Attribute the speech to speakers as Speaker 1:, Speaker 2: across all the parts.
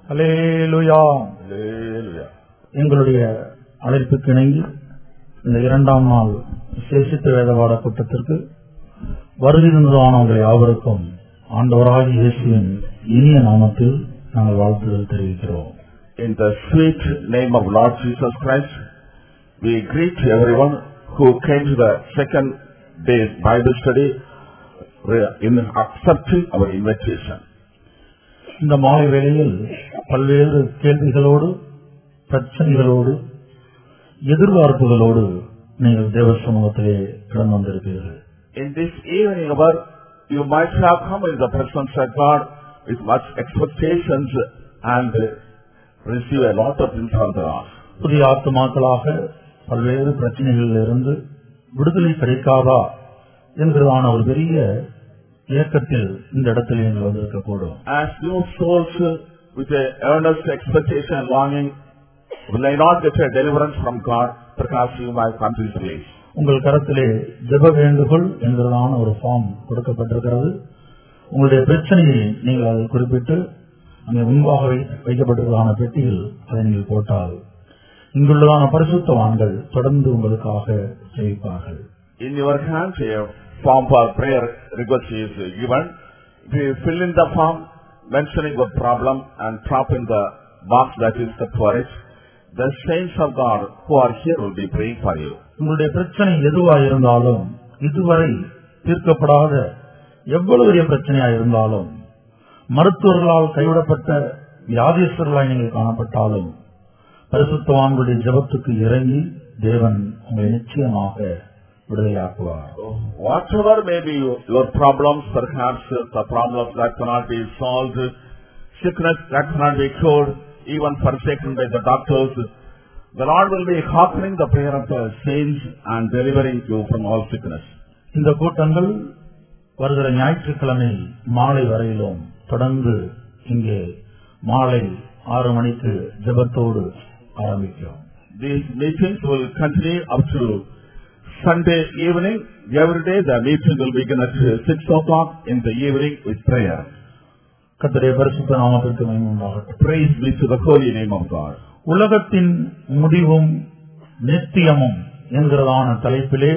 Speaker 1: அல்லேலூயா
Speaker 2: Hallelujah.
Speaker 1: எங்களுடைய அழைப்புக்கு இணங்கி இந்த இரண்டாம் நாள் விசேஷித்த வேதவாட கூட்டத்திற்கு வருகிறதான உங்கள் யாவருக்கும் ஆண்டவராகிய இயேசுவின் இனிய நாமத்தில் நாங்கள் வாழ்த்துதல் தெரிவிக்கிறோம்
Speaker 2: In the sweet name of Lord Jesus Christ, we greet everyone who came to the second day's Bible study uh, in accepting our invitation.
Speaker 1: இந்த மாலை வேளையில் பல்வேறு கேள்விகளோடு பிரச்சனைகளோடு எதிர்பார்ப்புகளோடு நீங்கள் தேவ சமூகத்திலே கடந்து வந்திருப்பீர்கள்
Speaker 2: In this evening hour, you might have come in the presence of God with much expectations and receive a lot of things from the Lord.
Speaker 1: புதிய ஆத்துமாக்களாக பல்வேறு பிரச்சனைகளில் இருந்து விடுதலை கிடைக்காதா என்கிறதான ஒரு பெரிய இயக்கத்தில் இந்த இடத்தில் நீங்கள் வந்திருக்கக்கூடும்
Speaker 2: As new souls uh, with a earnest expectation and longing will I not get a deliverance from God because you might come to this place.
Speaker 1: உங்கள் கரத்திலே ஜெப வேண்டுகோள் என்கிறதான ஒரு ஃபார்ம் கொடுக்கப்பட்டிருக்கிறது உங்களுடைய பிரச்சனையை நீங்கள் அதை குறிப்பிட்டு அங்கே முன்பாக வை- வைக்கப்பட்டிருக்கிறதான பெட்டியில் அதை நீங்கள் போட்டால் இங்குள்ளதான பரிசுத்தவான்கள் தொடர்ந்து உங்களுக்காக ஜெயிப்பார்கள்
Speaker 2: In your hand a form for prayer request is given. If you fill in the form mentioning the problem and drop in the box that is kept for it, the saints of God who are here will be praying for you.
Speaker 1: உங்களுடைய பிரச்சனை எதுவா இருந்தாலும் இதுவரை தீர்க்கப்படாத எவ்வளவு பெரிய பிரச்சனையா இருந்தாலும் மருத்துவர்களால் கைவிடப்பட்ட வியாதிஸ்தர்களாய் நீங்கள் காணப்பட்டாலும் பரிசுத்தவான்களுடைய ஜெபத்துக்கு இறங்கி தேவன் உங்களை நிச்சயமாக விடுதலையாக்குவார்
Speaker 2: Whatever may be your your problems, perhaps uh, the problems that cannot be solved, sickness that cannot be cured, even forsaken by the doctors, the Lord will be hearkening the prayer of the saints and delivering you from all sickness.
Speaker 1: இந்த கூட்டங்கள் வருகிற ஞாயிற்றுக்கிழமை மாலை வரையிலும் தொடர்ந்து இங்கே மாலை ஆறு மணிக்கு ஜெபத்தோடு ஆரம்பிக்கிறோம்
Speaker 2: These meetings will continue up to Sunday evening. Every day the meeting will begin at uh, 6 o'clock in the evening with prayer.
Speaker 1: கர்த்தருடைய பரிசுத்த நாமத்திற்கு மகிமை உண்டாகட்டும்
Speaker 2: Praise be to the holy name of God.
Speaker 1: உலகத்தின் முடிவும் நித்தியமும் என்கிறதான தலைப்பிலே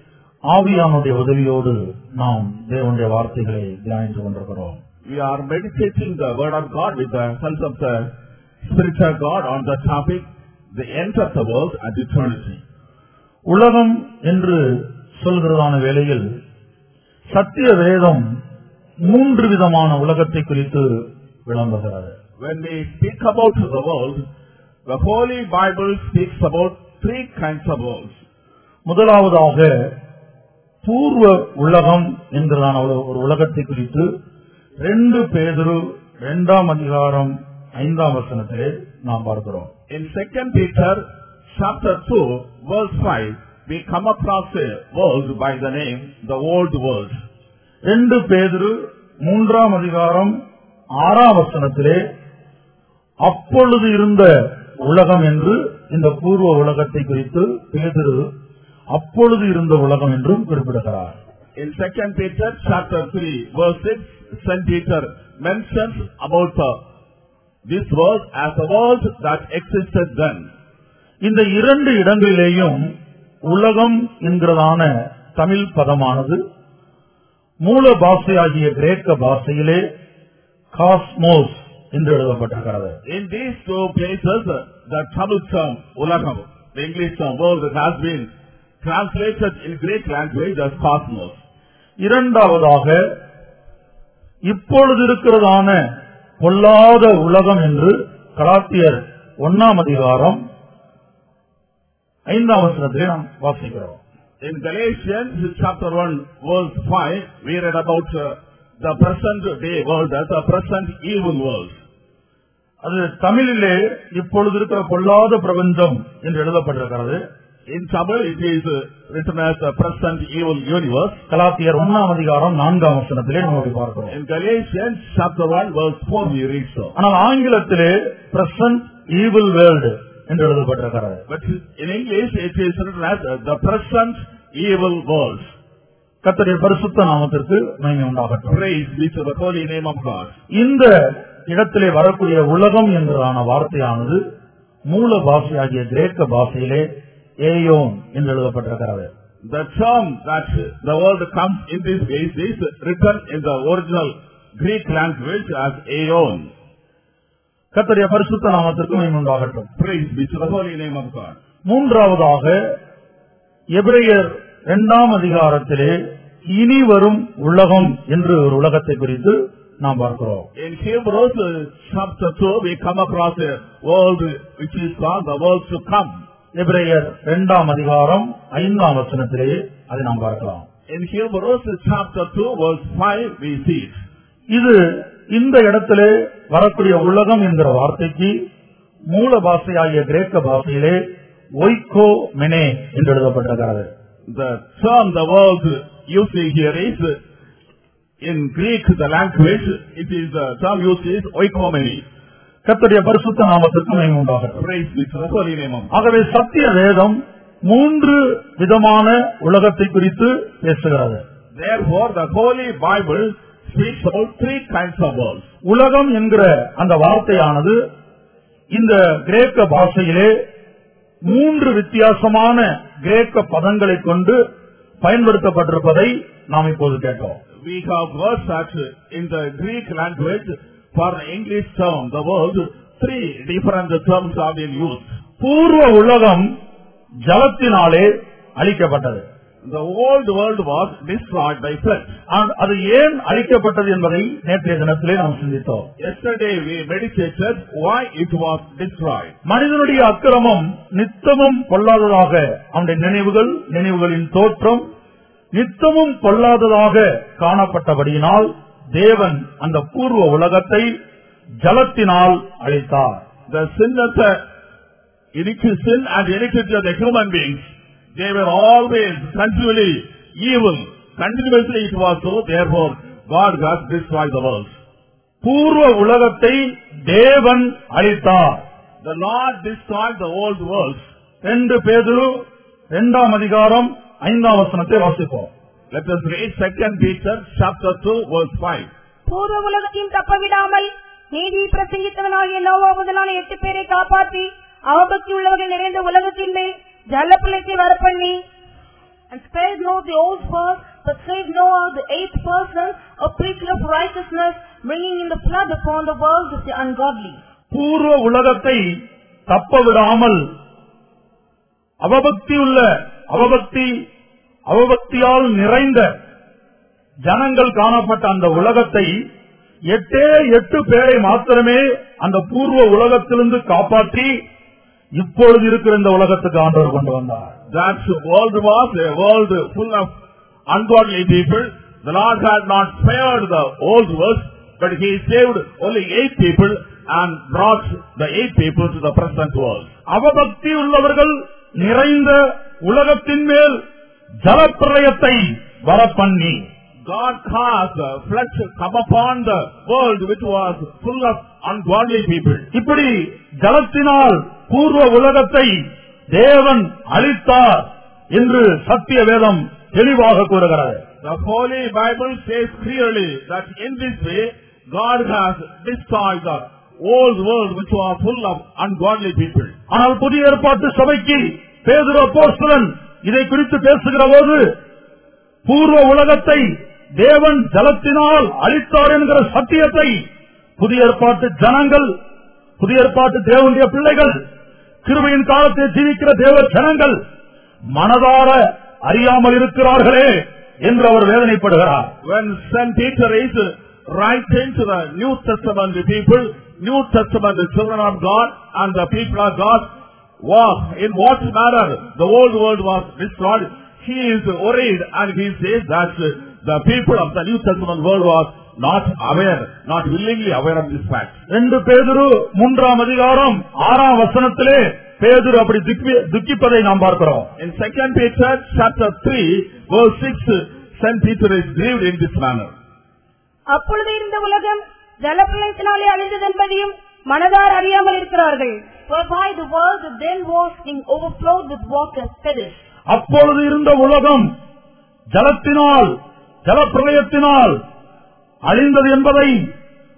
Speaker 1: ஆவியானுடைய உதவியோடு நாம் தேவனுடைய வார்த்தைகளை தியானித்துக் கொண்டிருக்கிறோம்
Speaker 2: We are meditating the word of God with the help of the Spirit of God on the topic, the end of the world and eternity.
Speaker 1: உலகம் என்று சொல்கிறதான வேளையில் சத்திய வேதம் மூன்று விதமான உலகத்தை குறித்து விளம்புகிறது
Speaker 2: When we speak about the world, the Holy Bible speaks about three kinds of worlds.
Speaker 1: முதலாவதாக பூர்வ உலகம் என்கிறதான ஒரு- ஒரு உலகத்தை குறித்து ரெண்டு பேதுரு இரண்டாம் அதிகாரம் ஐந்தாம் வசனத்திலே நாம் பார்க்கிறோம்
Speaker 2: In 2 Peter chapter 2 verse 5, we come across a world by the name the old world.
Speaker 1: ரெண்டு பேதுரு மூன்றாம் அதிகாரம் ஆறாம் வசனத்திலே அப்பொழுது இருந்த உலகம் என்று இந்த பூர்வ உலகத்தை குறித்து பேதுரு அப்பொழுது இருந்த உலகம் என்றும் குறிப்பிடுகிறார்
Speaker 2: In 2 Peter chapter 3 verse 6, St. Peter mentions about uh, this world as a world that existed then.
Speaker 1: இந்த இரண்டு இடங்களிலேயும் உலகம் என்கிறதான தமிழ் பதமானது மூல பாஷையாகிய கிரேக்க பாஷையிலே காஸ்மோஸ் என்று எழுதப்பட்டிருக்கிறது
Speaker 2: In these two places, uh, the Tamil term ulagam, the English term world has been translated in Greek language as cosmos.
Speaker 1: இரண்டாவதாக இப்பொழுது இருக்கிறதான பொல்லாத உலகம் என்று கலாத்தியர் ஒன்னாம் அதிகாரம் ஐந்தாம் வசனத்திலே நாம் வாசிக்கிறோம்
Speaker 2: In Galatians chapter 1 verse 5, we read about uh, the present day world as a present evil world.
Speaker 1: அது தமிழிலே இப்பொழுது இருக்கிற பொல்லாத பிரபஞ்சம் என்று எழுதப்பட்டிருக்கிறது
Speaker 2: In Tamil, it is uh, written as the present evil universe.
Speaker 1: கலாத்தியர் ஒன்னாம் அதிகாரம் நான்காம் வசனத்திலே நம்ம அப்படி பார்க்கிறோம்
Speaker 2: In Galatians chapter 1 verse 4, we read so.
Speaker 1: ஆனால் ஆங்கிலத்திலே பிரசன்ட் ஈவில் வேர்ல்டு என்று எழுதப்பட்டிருக்கிறது
Speaker 2: But in English, it is written as uh, the present evil world.
Speaker 1: கர்த்தருடைய பரிசுத்த நாமத்திற்கு மகிமை உண்டாகட்டும்
Speaker 2: Praise be to the holy name of God.
Speaker 1: இந்த இடத்திலே வரக்கூடிய உலகம் என்றான வார்த்தையானது மூல பாஷையாகிய கிரேக்க பாஷையிலே ஏயோன் என்று எழுதப்பட்டிருக்கிறது
Speaker 2: The term that the word comes in this case is written in the original Greek language as aeon.
Speaker 1: கர்த்தருடைய பரிசுத்த நாமத்திற்கு மகிமை உண்டாகட்டும்
Speaker 2: Praise be to the holy name of God.
Speaker 1: மூன்றாவதாக எபிரேயர் இரண்டாம் அதிகாரத்திலே இனி வரும் உலகம் என்று ஒரு உலகத்தை குறித்து நாம் பார்க்கிறோம்
Speaker 2: In Hebrews uh, chapter 2, we come across a world which is called the world to come.
Speaker 1: எபிரேயர் இரண்டாம் அதிகாரம் ஐந்தாம் வசனத்திலே அதை நாம் பார்க்கலாம்
Speaker 2: In Hebrews chapter 2, verse 5, we see it.
Speaker 1: இது இந்த இடத்திலே வரக்கூடிய உலகம் என்கிற வார்த்தைக்கு மூல பாஷையாகிய கிரேக்க பாஷையிலே ஒய்கோ மெனே என்று எழுதப்பட்டிருக்கிறது
Speaker 2: The term, the word you see here is, uh, in Greek, the language, it is the term used is oikomeni.
Speaker 1: கர்த்தருடைய பரிசுத்த நாமத்திற்கு மகிமை உண்டாகட்டும்
Speaker 2: Praise be to the holy name of God.
Speaker 1: ஆகவே சத்திய வேதம் மூன்று விதமான உலகத்தை குறித்து பேசுகிறது
Speaker 2: Therefore, the Holy Bible speaks about three kinds of worlds.
Speaker 1: உலகம் என்கிற அந்த வார்த்தையானது இந்த கிரேக்க பாஷையிலே மூன்று வித்தியாசமான கிரேக்க பதங்களை கொண்டு பயன்படுத்தப்பட்டிருப்பதை நாம் இப்போது கேட்டோம்
Speaker 2: We have words that uh, in the Greek language for the English term, the word, three different terms have been used.
Speaker 1: பூர்வ உலகம் ஜலத்தினாலே அழிக்கப்பட்டது
Speaker 2: The old world was destroyed by flood.
Speaker 1: ஆ- அது ஏன் அழிக்கப்பட்டது என்பதை நேற்றைய தினத்திலே நாம் சிந்தித்தோம்
Speaker 2: Yesterday we meditated why it was destroyed.
Speaker 1: மனிதனுடைய அக்கிரமம் நித்தமும் கொள்ளாததாக அவனுடைய நினைவுகள் நினைவுகளின் தோற்றம் நித்தமும் கொள்ளாததாக காணப்பட்டபடியினால் தேவன் அந்த பூர்வ உலகத்தை ஜலத்தினால் அழித்தார்
Speaker 2: The sinners, uh, iniquity, sin and iniquity of the human beings, they were always continually evil. Continuously it was so, therefore God has destroyed the world.
Speaker 1: பூர்வ உலகத்தை தேவன் அழித்தார்
Speaker 2: The Lord destroyed the old world.
Speaker 1: ரெண்டு பேதுரு இரண்டாம் அதிகாரம் ஐந்தாம் வசனத்தை வாசிப்போம்
Speaker 2: Let us read second Peter chapter 2 verse 5.
Speaker 3: பூர்வ உலகத்தையும் தப்பவிடாமல் நீதியை பிரசங்கித்தவனாகிய நோவா முதலான எட்டு பேரை காப்பாற்றி அவபக்தி உள்ளவர்கள் நிறைந்த உலகத்தின் மேல் ஜலப்பிள்ளத்தை வரப்பண்ணி and spared not the old first, but saved Noah, the eighth person, a preacher of righteousness, bringing in the flood upon the world of the ungodly.
Speaker 1: பூர்வ உலகத்தை தப்ப விடாமல் அவபக்தி உள்ள அவபக்தி அவபக்தியால் நிறைந்த ஜனங்கள் காணப்பட்ட அந்த உலகத்தை எட்டே எட்டு பேரை மாத்திரமே அந்த பூர்வ உலகத்திலிருந்து காப்பாற்றி இப்பொழுது இருக்கிற இந்த உலகத்துக்கு ஆண்டவர் கொண்டு வந்தார்
Speaker 2: That world was a world full of ungodly people. The Lord had not spared the old world, but He saved only eight people and brought the eight people to the present world.
Speaker 1: அவபக்தி உள்ளவர்கள் நிறைந்த உலகத்தின் மேல் ஜலப்பிரளயத்தை வரப்பண்ணி
Speaker 2: God caused the flood to come upon the world which was full of ungodly people.
Speaker 1: இப்படி ஜலத்தினால் பூர்வ உலகத்தை தேவன் அழித்தார் என்று சத்திய வேதம் தெளிவாக கூறுகிறது
Speaker 2: The Holy Bible says clearly that in this way God has destroyed the old world which was full of ungodly people.
Speaker 1: ஆனால் புதிய ஏற்பாட்டு சபைக்கு பேதுரு அப்போஸ்தலன் இதை குறித்து பேசுகிற போது பூர்வ உலகத்தை தேவன் ஜலத்தினால் அழித்தார் என்கிற சத்தியத்தை புதிய ஏற்பாட்டு ஜனங்கள் புதிய ஏற்பாட்டு தேவனுடைய பிள்ளைகள் கிருபையின் காலத்தை ஜீவிக்கிற தேவ ஜனங்கள் மனதார அறியாமல் இருக்கிறார்களே என்று அவர் வேதனைப்படுகிறார்
Speaker 2: When St. Peter is writing to the New Testament people, New Testament the children of God and the people of God, was in what manner the old world was destroyed, he is worried and he says that the people of the New Testament world was not aware, not willingly aware of this fact.
Speaker 1: ரெண்டு பேதுரு மூன்றாம் அதிகாரம் ஆறாம் வசனத்திலே பேதுரு அப்படி துக்கி- துக்கிப்பதை நாம் பார்க்கிறோம்
Speaker 2: In 2 Peter chapter 3 verse 6, St. Peter is grieved in this manner.
Speaker 3: அப்பொழுது இருந்த உலகம் ஜலப்பிரளயத்தினாலே அழிந்தது என்பதையும் மனதார் அறியாமல் இருக்கிறார்கள் whereby the world that then was being overflowed with water perished.
Speaker 1: அப்பொழுது இருந்த உலகம் ஜலத்தினால் ஜலப்பிரளயத்தினால் அழிந்தது என்பதை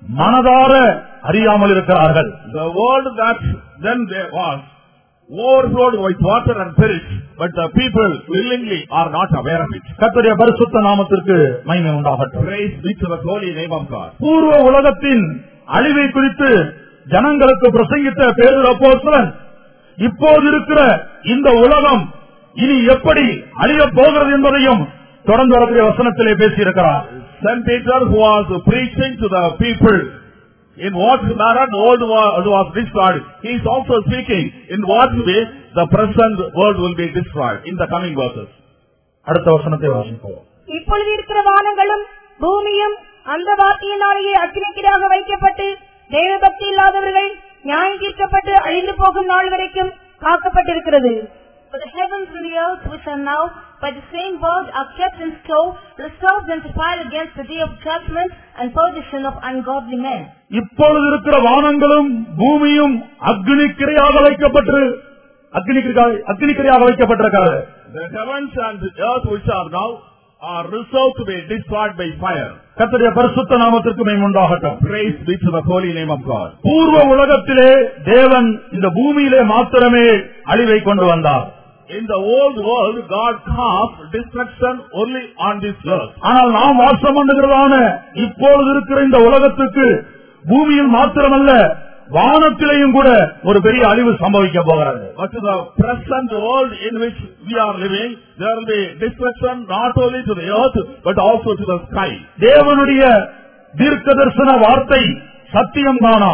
Speaker 1: மனதார அறியாமல் இருக்கிறார்கள்
Speaker 2: The world that then there was overflowed with water and perished, but the people willingly are not aware of it.
Speaker 1: கர்த்தருடைய பரிசுத்த நாமத்திற்கு மகிமை உண்டாகட்டும்
Speaker 2: Praise be to the holy name of God.
Speaker 1: பூர்வ உலகத்தின் அழிவை குறித்து ஜனங்களுக்கு பிரசங்கித்த பேருர் அப்போஸ்தலன் இப்போது இருக்கிற இந்த உலகம் இனி எப்படி அழியப் போகிறது என்பதையும் தொடர்ந்து வரக்கூடிய வசனத்திலே பேசியிருக்கிறார்
Speaker 2: Saint Peter who was preaching to the people in what manner the old world was destroyed, he is also speaking in what way the present world will be destroyed in the coming verses.
Speaker 1: அடுத்த வசனத்தை வாசிப்போம்
Speaker 3: இப்பொழுது இருக்கிற வானங்களும் பூமியும் அந்த வார்த்தையினாலேயே அக்கினிக்கிடாக வைக்கப்பட்டு தெய்வ பக்தி இல்லாதவர்கள் நியாயம் தீர்க்கப்பட்டு அழிந்து போகும் நாள் வரைக்கும் காக்கப்பட்டிருக்கிறது
Speaker 4: For the heavens and the earth which are now by the same word are kept in store, reserved and to fire against the day of judgment and perdition of ungodly men.
Speaker 1: இப்பொழுது இருக்கிற வானங்களும் பூமியும் அக்னிக்கிரையாக வைக்கப்பட்டு அக்னிக்கிரையாக அக்னிக்கிரையாக வைக்கப்பட்டிருக்கிறது
Speaker 2: The heavens and the earth which are now are reserved to be destroyed by fire.
Speaker 1: கர்த்தருடைய பரிசுத்த நாமத்திற்கு மேம்புண்டாகட்டும்
Speaker 2: Praise be to the holy name of God.
Speaker 1: பூர்வ உலகத்திலே தேவன் இந்த பூமியிலே மாத்திரமே அழிவை கொண்டு வந்தார்
Speaker 2: In the old world, God caused destruction only on this earth.
Speaker 1: ஆனால் நாம் வாசம் பண்ணுகிறதான இப்பொழுது இருக்கிற இந்த உலகத்துக்கு பூமியில் மாத்திரமல்ல வானத்திலேயும் கூட ஒரு பெரிய அழிவு சம்பவிக்க போகிறது
Speaker 2: But to the present world in which we are living, there will be destruction not only to the earth, but also to the sky.
Speaker 1: தேவனுடைய தீர்க்க தரிசன வார்த்தை சத்தியம் தானா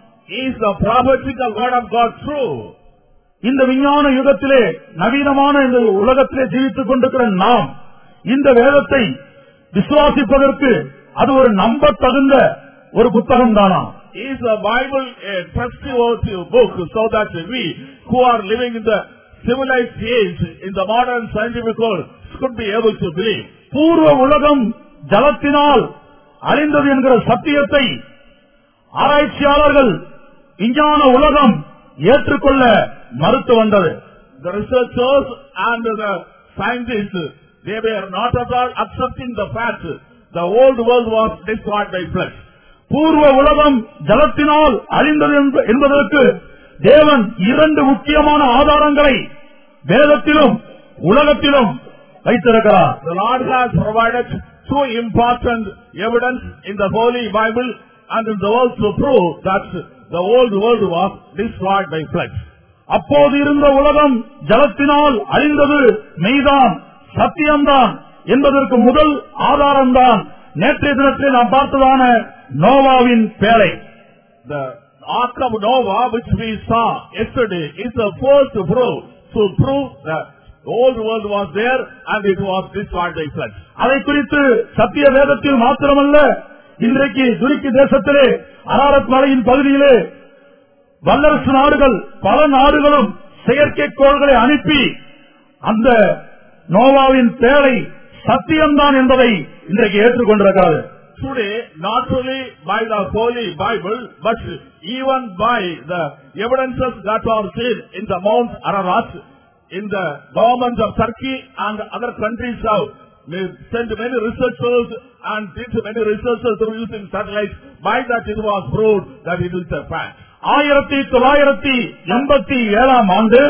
Speaker 2: Is the prophetical word of God true?
Speaker 1: இந்த விஞ்ஞான யுகத்திலே நவீனமான இந்த உலகத்திலே ஜீவித்துக் கொண்டிருக்கிற நாம் இந்த வேதத்தை விசுவாசிப்பதற்கு அது ஒரு நம்பத்தகுந்த ஒரு புத்தகம் தானா
Speaker 2: Is the Bible a trustworthy book so that we who are living in the civilized age, in the modern scientific world, could be able to believe?
Speaker 1: பூர்வ உலகம் ஜலத்தினால் அழிந்தது என்கிற சத்தியத்தை ஆராய்ச்சியாளர்கள் விஞ்ஞான உலகம் ஏற்றுக்கொள்ள மறுத்து வந்தது
Speaker 2: The researchers and the scientists, they were not at all accepting the fact the old world was destroyed by flood.
Speaker 1: பூர்வ உலகம் ஜலத்தினால் அழிந்தது என்ப- என்பதற்கு தேவன் இரண்டு முக்கியமான ஆதாரங்களை வேதத்திலும் உலகத்திலும் வைத்திருக்கிறார்
Speaker 2: The Lord has provided two important evidence in the Holy Bible and in the world to prove that the old world was destroyed by flood.
Speaker 1: அப்போது இருந்த உலகம் ஜலத்தினால் அழிந்தது மெய்தான் சத்தியம்தான் என்பதற்கு முதல் ஆதாரம்தான் நேற்றைய தினத்தில் நாம் பார்த்ததான நோவாவின் பேழை
Speaker 2: The Ark of Noah which we saw yesterday is the first proof to prove that the old world was there and it was destroyed by flood.
Speaker 1: அதை குறித்து சத்திய வேதத்தில் மாத்திரமல்ல இன்றைக்கு துருக்கி தேசத்திலே அராரத் மலையின் பகுதியிலே வல்லரசு நாடுகள் பல நாடுகளும் செயற்கைக்கோள்களை அனுப்பி அந்த நோவாவின் பேழை சத்தியம்தான் என்பதை இன்றைக்கு ஏற்றுக்கொண்டிருக்கிறது
Speaker 2: Today, not only by the Holy Bible, but even by the evidences that are seen in the Mount Ararat, in the government of Turkey and other countries have sent many researchers and did many researchers through using satellites. By that it was proved that it is a fact.
Speaker 1: ஆயிரத்தி தொள்ளாயிரத்தி எண்பத்தி ஏழாம் ஆண்டு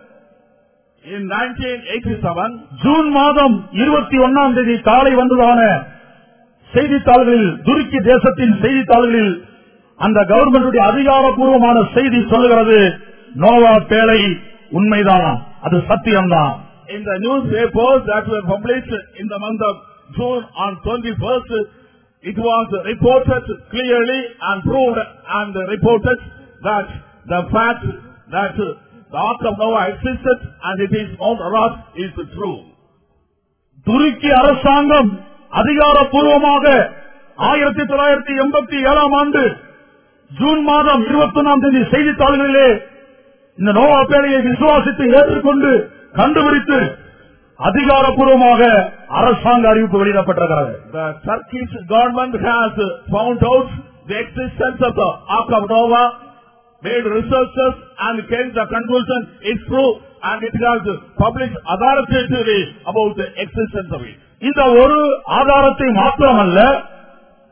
Speaker 2: In 1987,
Speaker 1: June மாதம் இருபத்தி ஒன்னாம் தேதி காலை வந்ததான செய்தித்தாள்களில் துருக்கி தேசத்தின் செய்தித்தாள்களில் அந்த கவர்மெண்டுடைய அதிகாரப்பூர்வமான செய்தி சொல்லுகிறது நோவா பேழை உண்மைதானா அது சத்தியம்தான்
Speaker 2: in the newspapers that were published in the month of June on 21st, it was reported clearly and proved and reported that the fact that the Ark of Noah existed and it is Mount Ararat is true.
Speaker 1: துருக்கி அரசாங்கம் அதிகாரப்பூர்வமாக ஆயிரத்தி தொள்ளாயிரத்தி எண்பத்தி ஏழாம் ஆண்டு June மாதம் இருபத்தி ஒன்னாம் தேதி செய்தித்தாள்களிலே இந்த நோவா பேழையை விசுவாசித்து ஏற்றுக்கொண்டு கண்டுபிடித்து அதிகாரப்பூர்வமாக அரசாங்க அறிவிப்பு வெளியிடப்பட்டிருக்கிறது
Speaker 2: The Turkish government has found out the existence of the Ark of Noah, made researches and came to the conclusion it's true and it has published authoritatively about the existence of it.
Speaker 1: இந்த ஒரு ஆதாரத்தை மாத்திரமல்ல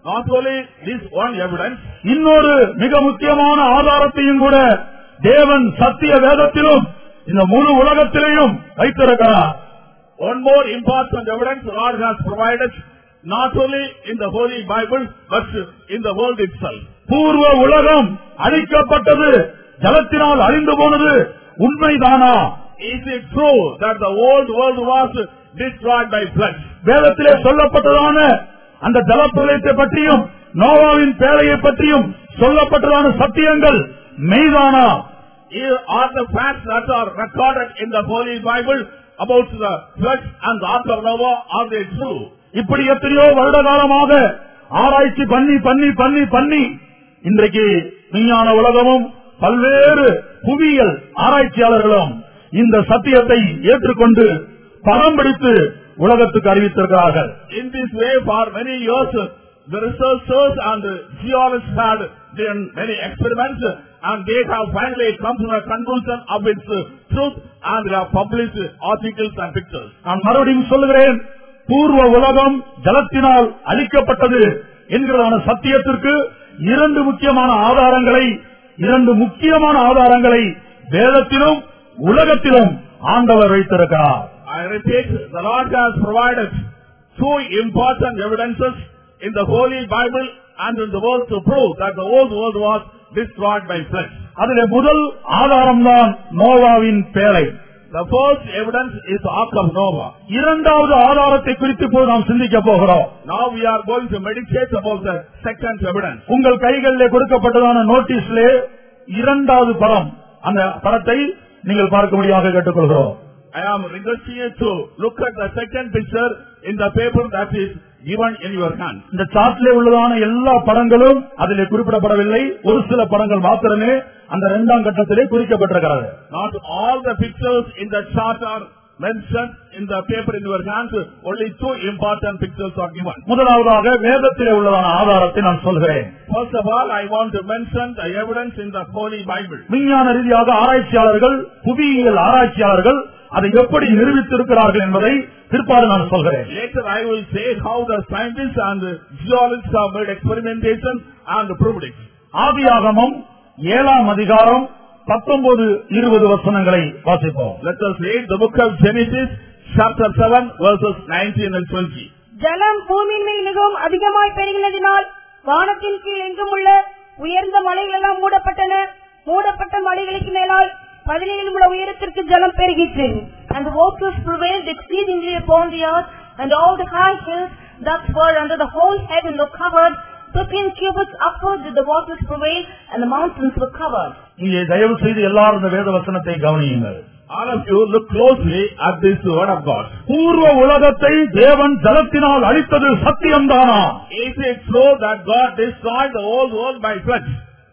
Speaker 2: Not only this one evidence,
Speaker 1: இன்னொரு மிக முக்கியமான ஆதாரத்தையும் கூட தேவன் சத்திய வேதத்திலும் இந்த முழு உலகத்திலேயும் வைத்திருக்கிறார்
Speaker 2: one more important evidence the Lord has provided not only in the Holy Bible but in the world itself.
Speaker 1: பூர்வ உலகம் அழிக்கப்பட்டது ஜலத்தினால் அழிந்து போனது உண்மைதானா
Speaker 2: Is it true that the old world was destroyed by flood?
Speaker 1: வேதத்திலே சொல்லப்பட்டதான அந்த ஜலப்பிரளயத்தை பற்றியும் நோவாவின் பேழையை பற்றியும் சொல்லப்பட்டதான சத்தியங்கள் மெய்தானா
Speaker 2: Here are the facts that are recorded in the Holy Bible about the flood and the ark of Noah. Are they true?
Speaker 1: இப்படி எத்தனையோ வருட காலமாக ஆராய்ச்சி பண்ணி பண்ணி பண்ணி பண்ணி இன்றைக்கு விஞ்ஞான உலகமும் பல்வேறு புவியியல் ஆராய்ச்சியாளர்களும் இந்த சத்தியத்தை ஏற்றுக்கொண்டு படம் பிடித்து உலகத்துக்கு அறிவித்திருக்கிறார்கள்
Speaker 2: In this way, for many years, the researchers and geologists had done many experiments and they have finally come to a conclusion of its truth and they have published articles and pictures.
Speaker 1: நான் மறுபடியும் சொல்லுகிறேன் பூர்வ உலகம் ஜலத்தினால் அழிக்கப்பட்டது என்கிறதான சத்தியத்திற்கு இரண்டு முக்கியமான ஆதாரங்களை இரண்டு முக்கியமான ஆதாரங்களை வேதத்திலும் உலகத்திலும் ஆண்டவர் வைத்திருக்கிறார்
Speaker 2: I repeat, the Lord has provided two important evidences in the Holy Bible and in the world to prove that the old world was destroyed by flood.
Speaker 1: அதிலே முதல் ஆதாரம்தான் நோவாவின் பேழை
Speaker 2: The first evidence is the Ark of Noah.
Speaker 1: இரண்டாவது ஆதாரத்தை குறித்து இப்போது நாம் சிந்திக்க போகிறோம்
Speaker 2: Now we are going to meditate about the second evidence.
Speaker 1: உங்கள் கைகளிலே கொடுக்கப்பட்டதான நோட்டீஸ்லே இரண்டாவது படம் அந்த படத்தை நீங்கள் பார்க்கும்படியாக கேட்டுக்கொள்கிறோம்
Speaker 2: I am requesting you to look at the second picture in the paper that is given in your hand.
Speaker 1: இந்த சார்ட்ல உள்ளதான எல்லா படங்களும் அதிலே குறிப்பிடப்படவில்லை ஒரு சில படங்கள் மாத்திரமே அந்த இரண்டாம் கட்டத்திலே குறிக்கப்பட்டிருக்கிறது
Speaker 2: Not all the pictures in the chart are mentioned in the paper in your hand. Only two important pictures are given.
Speaker 1: முதலாவதாக வேதத்திலே உள்ளதான ஆதாரத்தை நான் சொல்கிறேன்
Speaker 2: First of all, I want to mention the evidence in the Holy Bible.
Speaker 1: விஞ்ஞான ரீதியாக ஆராய்ச்சியாளர்கள் புவியியல் ஆராய்ச்சியாளர்கள் அதை எப்படி நிரூபித்திருக்கிறார்கள் என்பதை பிற்பாடு நான் சொல்கிறேன்
Speaker 2: Later I will say how the scientists and the geologists have made experimentation and proved it.
Speaker 1: ஆதியாகமம் ஏழாம் அதிகாரம் பத்தொன்பது இருபது வசனங்களை வாசிப்போம்
Speaker 2: Let us read the book of Genesis chapter 7 verses 19 and 20.
Speaker 3: ஜலம் பூமியின் மேல் மிகவும் அதிகமாய் பெருகினதினால் வானத்தின் கீழ் எங்கும் உள்ள உயர்ந்த மலைகள் எல்லாம் மூடப்பட்டன மூடப்பட்ட மலைகளுக்கு மேலால் பதினேழு முழ உயரத்திற்கு ஜலம் பெருகிற்று
Speaker 4: And the waters prevailed exceedingly upon the earth, and all the high hills that were under the whole heaven were covered. Fifteen cubits upward did the waters prevail, and the mountains were covered.
Speaker 1: இங்கே தயவு செய்து எல்லாரும் இந்த வேத வசனத்தை கவனியுங்கள்
Speaker 2: All of you look closely at this word of God.
Speaker 1: பூர்வ உலகத்தை தேவன் ஜலத்தினால் அழித்தது சத்தியம்தானா
Speaker 2: Is it true that God destroyed the whole world by flood?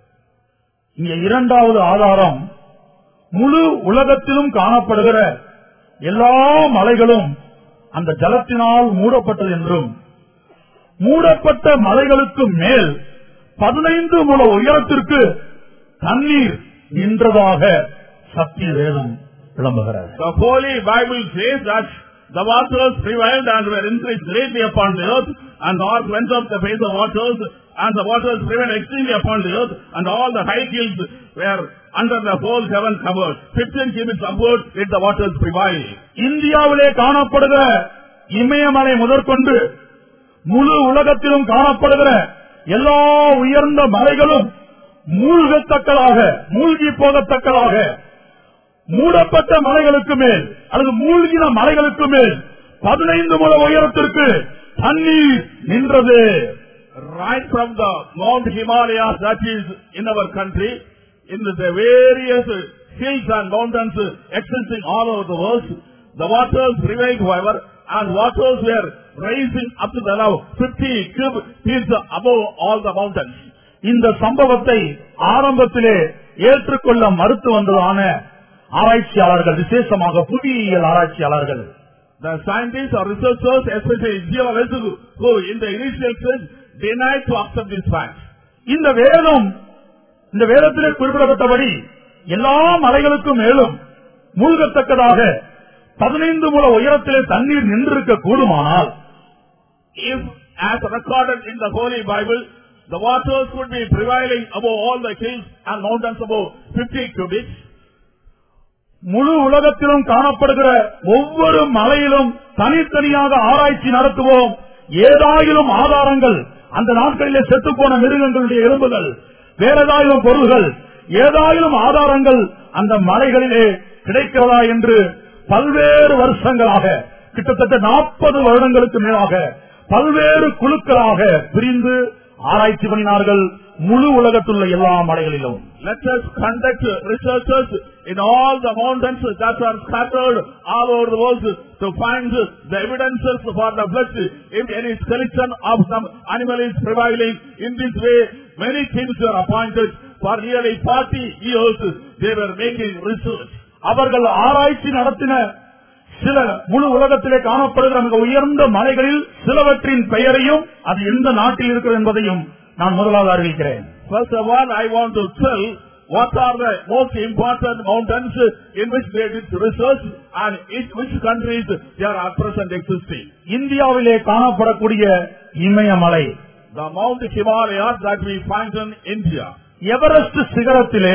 Speaker 1: இங்கே இரண்டாவது ஆதாரம் முழு உலகத்திலும் காணப்படுகிற எல்லா மலைகளும் அந்த ஜலத்தினால் மூடப்பட்டது என்றும் மூடப்பட்ட மலைகளுக்கு மேல் பதினைந்து முழ உயரத்திற்கு தண்ணீர் நின்றதாக சத்திய வேதம் விளம்புகிறது
Speaker 2: The Holy Bible says that the waters prevailed and were increased greatly upon the earth, and the earth went up the face of waters, and the waters prevailed extremely upon the earth, and all the high hills were under the whole heaven covered. Fifteen cubits upward did the waters prevail.
Speaker 1: இந்தியாவிலே காணப்படுகிற இமயமலை முதற்கொண்டு முழு உலகத்திலும் காணப்படுகிற எல்லா உயர்ந்த மலைகளும் மூழ்கத்தக்கதாக மூழ்கி போகத்தக்கதாக மூடப்பட்ட மலைகளுக்கு மேல் அல்லது மூழ்கின மலைகளுக்கு மேல் பதினைந்து முழ உயரத்திற்கு தண்ணீர் நின்றது
Speaker 2: Right from the Mount Himalayas that is in our country, in the various hills and mountains existing all over the world, the waters prevailed however, and waters were rising up to the level 50 cube feet above all the mountains.
Speaker 1: இந்த சம்பவத்தை ஆரம்பத்திலே ஏற்றுக்கொள்ள மறுத்து வந்ததான ஆராய்ச்சியாளர்கள் விசேஷமாக புவியியல் ஆராய்ச்சியாளர்கள்
Speaker 2: The scientists or researchers, especially geologists, who in the initial stage denied to accept this fact.
Speaker 1: இந்த வேதம் இந்த வேதத்திலே குறிப்பிடப்பட்டபடி எல்லா மலைகளுக்கும் மேலும் மூழ்கத்தக்கதாக பதினைந்து முழ உயரத்திலே தண்ணீர் நின்றிருக்க கூடுமானால்
Speaker 2: If as recorded in the Holy Bible, the waters would be prevailing above all the hills and mountains above 50 cubits.
Speaker 1: முழு உலகத்திலும் காணப்படுகிற ஒவ்வொரு மலையிலும் தனித்தனியாக ஆராய்ச்சி நடத்துவோம் ஏதாயிலும் ஆதாரங்கள் அந்த நாட்களிலே செத்துப்போன மிருகங்களுடைய எலும்புகள் வேற ஏதாயிலும் பொருள்கள் ஏதாயிலும் ஆதாரங்கள் அந்த மலைகளிலே கிடைக்கிறதா என்று பல்வேறு வருஷங்களாக கிட்டத்தட்ட நாற்பது வருடங்களுக்கு மேலாக பல்வேறு குழுக்களாக பிரிந்து ஆராய்ச்சி பண்ணினார்கள் முழு உலகத்துள்ள எல்லா மலைகளிலும்
Speaker 2: Let us conduct researches in all the mountains that are scattered all over the world to find the evidences for the flesh. If any skeleton of some animal is prevailing in this way, many kings were appointed for nearly 40 years. They were making research.
Speaker 1: அவர்கள் ஆராய்ச்சி நடத்தின சில முழு உலகத்திலே காணப்படுகிற மிக உயர்ந்த மலைகளில் சிலவற்றின் பெயரையும் அது எந்த நாட்டில் இருக்கிறது என்பதையும் நான் முதலாவது அறிவிக்கிறேன்
Speaker 2: First of all, I want to tell what are the most important mountains in which they did research and in which countries they are at present existing.
Speaker 1: இந்தியாவிலே காணப்படக்கூடிய இமயமலை
Speaker 2: The Mount Himalayas that we find in India.
Speaker 1: Everest சிகரத்திலே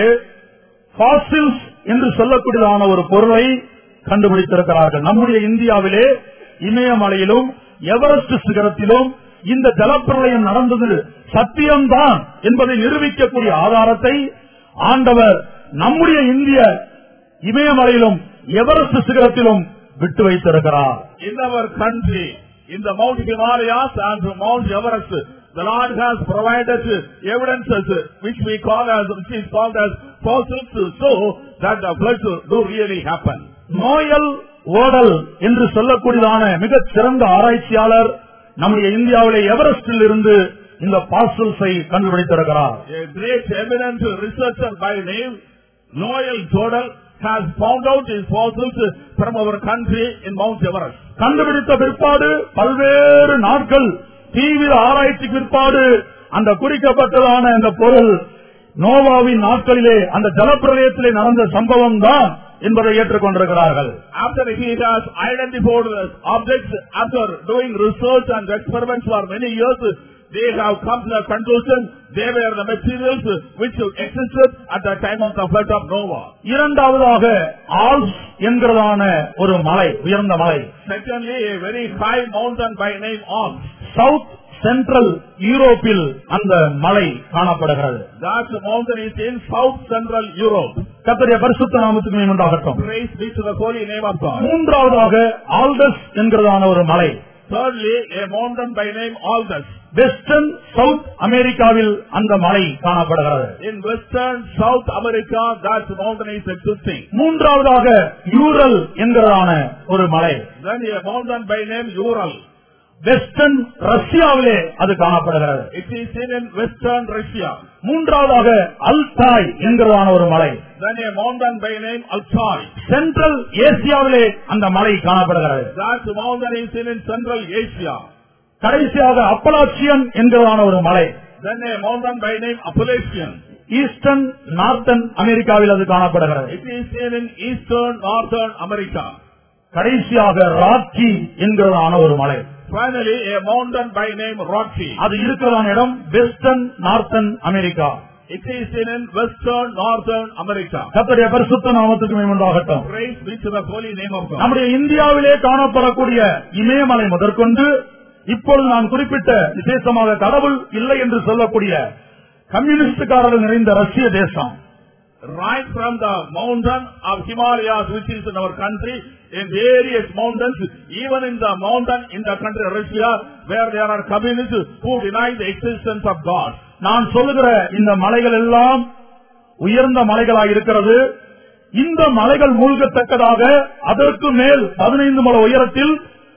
Speaker 1: fossils என்று சொல்லக்கூடியதான ஒரு பொருளை கண்டுபிடித்திருக்கிறார்கள் நம்முடைய இந்தியாவிலே இமயமலையிலும் எவரெஸ்ட் சிகரத்திலும் இந்த ஜலப்பிரளயம் நடந்தது சத்தியம்தான் என்பதை நிரூபிக்கக்கூடிய ஆதாரத்தை ஆண்டவர் நம்முடைய இந்திய இமயமலையிலும் எவரெஸ்ட் சிகரத்திலும் விட்டு வைத்திருக்கிறார்
Speaker 2: In our country, in the Mount Himalayas and Mount Everest, the Lord has provided evidences which we call as, which is called as fossils to show that the floods do really happen.
Speaker 1: நோயல் ஓடல் என்று சொல்லக்கூடியதான மிகச் சிறந்த ஆராய்ச்சியாளர் நம்முடைய இந்தியாவிலே எவரெஸ்டில் இருந்து இந்த பாசல்ஸை கண்டுபிடித்திருக்கிறார்
Speaker 2: A great eminent researcher by name Noel Jodal has found out his fossils from our country in Mount Everest.
Speaker 1: கண்டுபிடித்த பிற்பாடு பல்வேறு நாட்கள் தீவிர ஆராய்ச்சி பிற்பாடு அந்த குறிக்கப்பட்டதான இந்த பொருள் நோவாவின் நாட்களிலே அந்த ஜலப்பிரளயத்திலே நடந்த சம்பவம் தான் என்பதை ஏற்றுக்கொண்டிருக்கிறார்கள்
Speaker 2: After he has identified the objects, after doing research and experiments for many years, they have come to the conclusion they were the materials which existed at the time of the flood of Noah.
Speaker 1: இரண்டாவதாக Alps என்கிறதான ஒரு மலை உயர்ந்த மலை
Speaker 2: Secondly, a very high mountain by name Alps.
Speaker 1: South central யூரோப்பில் அந்த மலை காணப்படுகிறது
Speaker 2: That mountain is in south central Europe.
Speaker 1: கத்தரிய பரிசுத்த நாமத்துக்கு மேம்பட்டாகட்டும்
Speaker 2: Praise be to the holy name of God.
Speaker 1: மூன்றாவதாக ஆல்டஸ் என்கிறதான ஒரு மலை
Speaker 2: Thirdly, a mountain by name Aldous.
Speaker 1: Western south அமெரிக்காவில் அந்த மலை காணப்படுகிறது
Speaker 2: In western South America, that mountain is existing.
Speaker 1: மூன்றாவதாக யூரல் என்கிறதான ஒரு மலை
Speaker 2: Then a mountain by name Ural.
Speaker 1: Western ரஷ்யாவிலே அது காணப்படுகிறது
Speaker 2: It is seen in western Russia.
Speaker 1: மூன்றாவதாக அல்தாய் என்கிறதான ஒரு மலை
Speaker 2: Then a mountain by name Altai.
Speaker 1: Central ஏசியாவிலே அந்த மலை காணப்படுகிறது
Speaker 2: That mountain is seen in central Asia.
Speaker 1: கடைசியாக அப்பலாச்சியன் என்கிறதான ஒரு மலை
Speaker 2: Then a mountain by name Appalachian.
Speaker 1: Eastern northern அமெரிக்காவில் அது காணப்படுகிறது
Speaker 2: It is seen in eastern northern America.
Speaker 1: கடைசியாக ராக்கி என்கிறதான ஒரு மலை
Speaker 2: Finally, a mountain by name Rocky.
Speaker 1: அது இருக்கிறதான இடம் western northern America
Speaker 2: It is seen in western northern America.
Speaker 1: கத்தடைய பரிசுத்த நாமத்துக்கு மேம்பட்டாகட்டும்
Speaker 2: Praise be to the holy name of God.
Speaker 1: நம்முடைய இந்தியாவிலே காணப்படக்கூடிய இமயமலை முதற்கொண்டு இப்பொழுது நான் குறிப்பிட்ட விசேஷமாக கடவுள் இல்லை என்று சொல்லக்கூடிய கம்யூனிஸ்டுக்காரர்கள் நிறைந்த ரஷ்ய தேசம்
Speaker 2: right from the mountain of Himalayas, which is in our country, in various mountains, even in the mountain in the country of Russia, where there are communists who deny the existence of God.
Speaker 1: நான் சொல்லுகிற இந்த மலைகள் எல்லாம் உயர்ந்த மலைகளாக இருக்கிறது இந்த மலைகள் மூழ்கத்தக்கதாக அதற்கு மேல் பதினைந்து மலை உயரத்தில்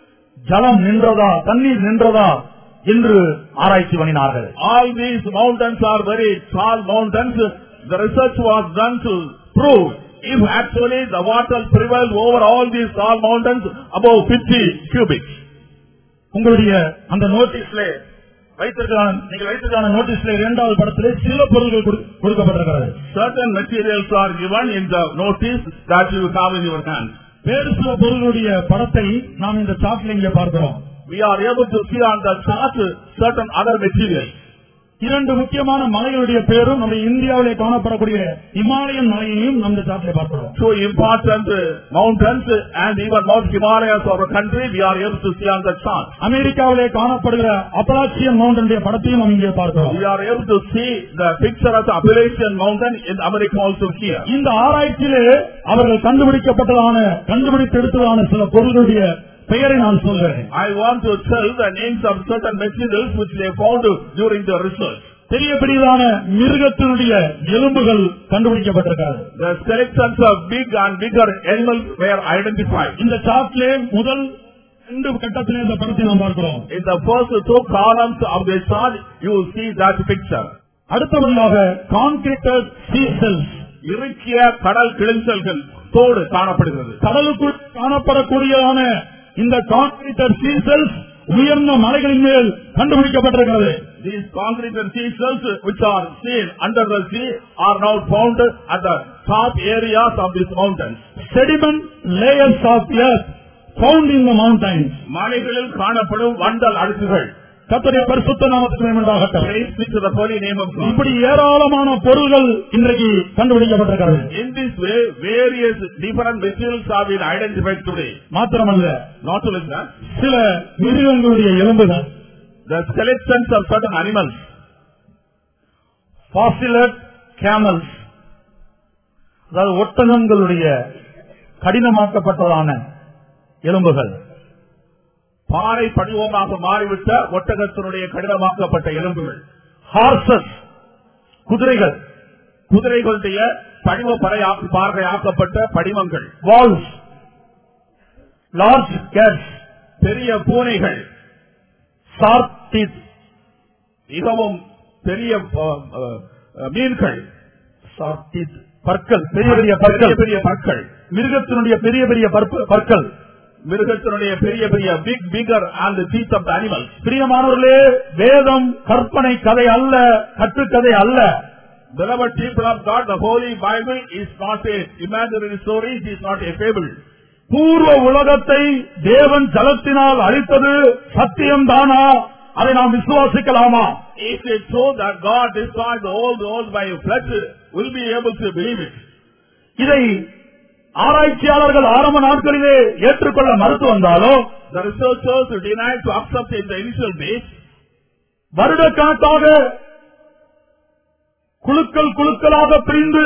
Speaker 1: ஜலம் நின்றதா தண்ணீர் நின்றதா என்று ஆராய்ச்சி பண்ணினார்கள்
Speaker 2: All these mountains are very tall mountains. The research was done to prove if actually the water prevails over all these tall mountains above 50 cubics.
Speaker 1: உங்களுடைய அந்த நோட்டீஸ்ல வைத்திருக்கான நீங்கள் வைத்திருக்கான நோட்டீஸ்ல இரண்டாவது படத்திலே சில பொருள்கள் கொடு- கொடுக்கப்பட்டிருக்கிறது
Speaker 2: Certain materials are given in the notice that you have in your hand.
Speaker 1: வேறு சில பொருளுடைய படத்தை நாம் இந்த சாட்டில் இங்கே பார்க்கிறோம்
Speaker 2: we are able to see on the chart certain other materials.
Speaker 1: இரண்டு முக்கியமான மலைகளுடைய பேரும் நம்ம இந்தியாவிலே காணப்படக்கூடிய இமாலயன் மலையையும் நம்ம சாட்டிலே பார்க்கிறோம்
Speaker 2: Two important uh, mountains uh, and even Mount Himalayas of our country we are able to see on the chart.
Speaker 1: அமெரிக்காவிலே காணப்படுகிற அப்பலாச்சியன் மவுண்டனுடைய படத்தையும் நம்ம இங்கே பார்க்கிறோம்
Speaker 2: We are able to see the picture of the Appalachian mountain in America also here.
Speaker 1: இந்த ஆராய்ச்சியிலே அவர்கள் கண்டுபிடிக்கப்பட்டதான கண்டுபிடித்து எடுத்ததான சில பொருளுடைய பெயரை நான் சொல்கிறேன்
Speaker 2: I want to tell the names of certain materials which they found during the research.
Speaker 1: பெரிய பெரியதான மிருகத்தினுடைய எலும்புகள் கண்டுபிடிக்கப்பட்டிருக்கிறது
Speaker 2: The selections of big and bigger animals were identified.
Speaker 1: இந்த சாட்டிலே முதல் ரெண்டு கட்டத்திலே இந்த படத்தை நாம் பார்க்கிறோம்
Speaker 2: In the first two columns of the chart, you will see that picture.
Speaker 1: அடுத்தபடியாக கான்கிரீட்டட் சீ செல்ஸ்
Speaker 2: இறுக்கிய கடல் கிழிஞ்சல்கள் தோடு காணப்படுகிறது
Speaker 1: கடலுக்குள் காணப்படக்கூடியதான இந்த கான்கிரீட்டட் சீ செல்ஸ் உயர்ந்த மலைகளின் மேல் கண்டுபிடிக்கப்பட்டிருக்கிறது
Speaker 2: These concrete and sea cells which are seen under the sea are now found at the top areas of these mountains.
Speaker 1: Sediment layers of earth found in the mountains
Speaker 2: மலைகளில் காணப்படும் வண்டல் அடுக்குகள்
Speaker 1: கத்தடைய பரிசுத்த நாமத்துக்கு மேம்பட்டாகட்டும்
Speaker 2: Praise be to the holy name of God.
Speaker 1: இப்படி ஏராளமான பொருள்கள் இன்றைக்கு கண்டுபிடிக்கப்பட்டிருக்கிறது
Speaker 2: In this way, various different materials have been identified today.
Speaker 1: மாத்திரமல்ல
Speaker 2: Not only that,
Speaker 1: சில மிருகங்களுடைய எலும்புகள்
Speaker 2: the selections of certain animals,
Speaker 1: fossilised camels அதாவது ஒட்டகங்களுடைய கடினமாக்கப்பட்டதான எலும்புகள்
Speaker 2: பாறை படிவமாக மாறிவிட்ட ஒட்டகத்தினுடைய கடினமாக்கப்பட்ட எலும்புகள்
Speaker 1: ஹார்சஸ் குதிரைகள்
Speaker 2: குதிரைகளுடைய படிவ பறையாக்கு பார்வையாக்கப்பட்ட படிவங்கள்
Speaker 1: வால்ஸ் லார்ஜ் கேட்ஸ்
Speaker 2: பெரிய பூனைகள்
Speaker 1: ஷார்ப் டீத்
Speaker 2: மிகவும் பெரிய அஹ், அஹ், மீன்கள்
Speaker 1: ஷார்ப் டீத் பற்கள் பெரிய பெரிய
Speaker 2: பெரிய
Speaker 1: பற்கள்
Speaker 2: பெரிய பற்கள்
Speaker 1: மிருகத்தினுடைய பெரிய பெரிய பற்ப- பற்கள்
Speaker 2: மிருகத்தினுடைய பெரிய பெரிய big bigger and teeth of the animals
Speaker 1: பிரியமானவர்களே வேதம் கற்பனை கதை அல்ல கட்டுக்கதை அல்ல
Speaker 2: Beloved people of God, the Holy Bible is not a imaginary story, it is not a fable.
Speaker 1: பூர்வ உலகத்தை தேவன் ஜலத்தினால் அழித்தது சத்தியம்தானா அதை நாம் விசுவாசிக்கலாமா
Speaker 2: If it so that God destroyed the old world by a flood, will be able to believe it.
Speaker 1: இதை ஆராய்ச்சியாளர்கள் ஆரம்ப நாட்களிலே ஏற்றுக்கொள்ள மறுத்து வந்தாலோ
Speaker 2: The researchers denied to accept in the initial days.
Speaker 1: வருடக்கணக்காக குழுக்கள் குழுக்களாக பிரிந்து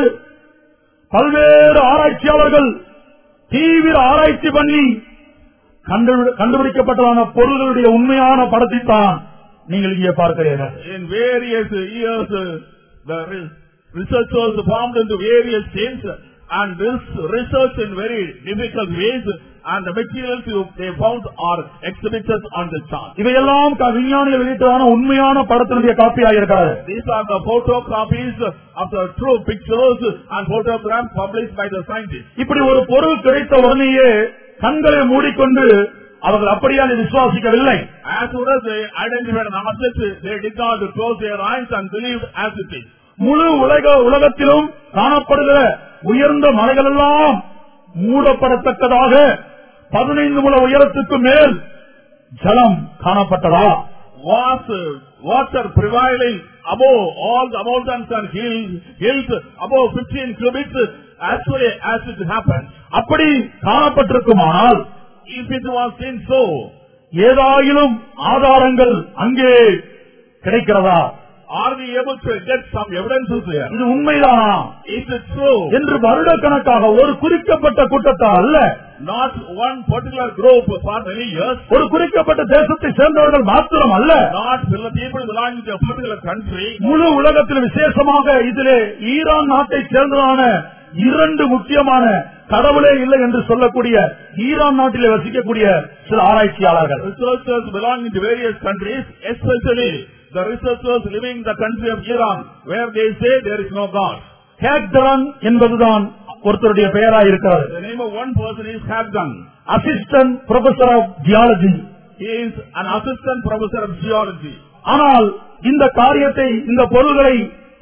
Speaker 1: பல்வேறு ஆராய்ச்சியாளர்கள் தீவிர ஆராய்ச்சி பண்ணி கண்டு- கண்டுபிடிக்கப்பட்டதான பொருள்களுடைய உண்மையான படத்தைத்தான் நீங்கள் இங்கே பார்க்கிறீர்கள்
Speaker 2: In various years, uh, the re- researchers formed into various teams and this research in very difficult ways and the materials you- they found are exhibited on the chart.
Speaker 1: இவையெல்லாம் க- விஞ்ஞானிகள் வெளியிட்டதான உண்மையான படத்தினுடைய காப்பியாக இருக்கிறது
Speaker 2: These are the photocopies of the true pictures and photographs published by the scientists.
Speaker 1: இப்படி ஒரு பொருள் கிடைத்த உடனேயே கண்களை மூடிக்கொண்டு அவர்கள் அப்படியே அதை விசுவாசிக்கவில்லை
Speaker 2: As soon as they identified an object, they did not close their eyes and believed as it is.
Speaker 1: முழு உலக உலகத்திலும் காணப்படுகிற உயர்ந்த மலைகள் எல்லாம் மூடப்படத்தக்கதாக பதினைந்து முழ உயரத்துக்கு மேல் ஜலம் காணப்பட்டதா
Speaker 2: Was uh, water prevailing above all the mountains and hills, hills above 15 kilometers actually as it happened?
Speaker 1: அப்படி காணப்பட்டிருக்குமானால்
Speaker 2: If it was seen so,
Speaker 1: ஏதாயிலும் ஆதாரங்கள் அங்கே கிடைக்கிறதா
Speaker 2: are we able to get some evidences here?
Speaker 1: இது உண்மைதானா
Speaker 2: Is it true?
Speaker 1: என்று வருடக்கணக்காக ஒரு குறிக்கப்பட்ட கூட்டத்தார் அல்ல
Speaker 2: Not one particular group for many years,
Speaker 1: ஒரு குறிக்கப்பட்ட தேசத்தை சேர்ந்தவர்கள் மாத்திரம் அல்ல
Speaker 2: not the people belonging to a particular country,
Speaker 1: முழு உலகத்தில் விசேஷமாக இதிலே ஈரான் நாட்டை சேர்ந்ததான இரண்டு முக்கியமான கடவுளே இல்லை என்று சொல்லக்கூடிய ஈரான் நாட்டிலே வசிக்கக்கூடிய சில ஆராய்ச்சியாளர்கள்
Speaker 2: researchers belonging to various countries, especially the researchers living in the country of Iran, where they say there is no God.
Speaker 1: ஹேக்டரன் என்பதுதான் ஒருத்தருடைய பெயராய் இருக்கிறது
Speaker 2: The name of one person is Habdan.
Speaker 1: Assistant professor of geology
Speaker 2: He is an assistant professor of geology.
Speaker 1: ஆனால் இந்த காரியத்தை இந்த பொருள்களை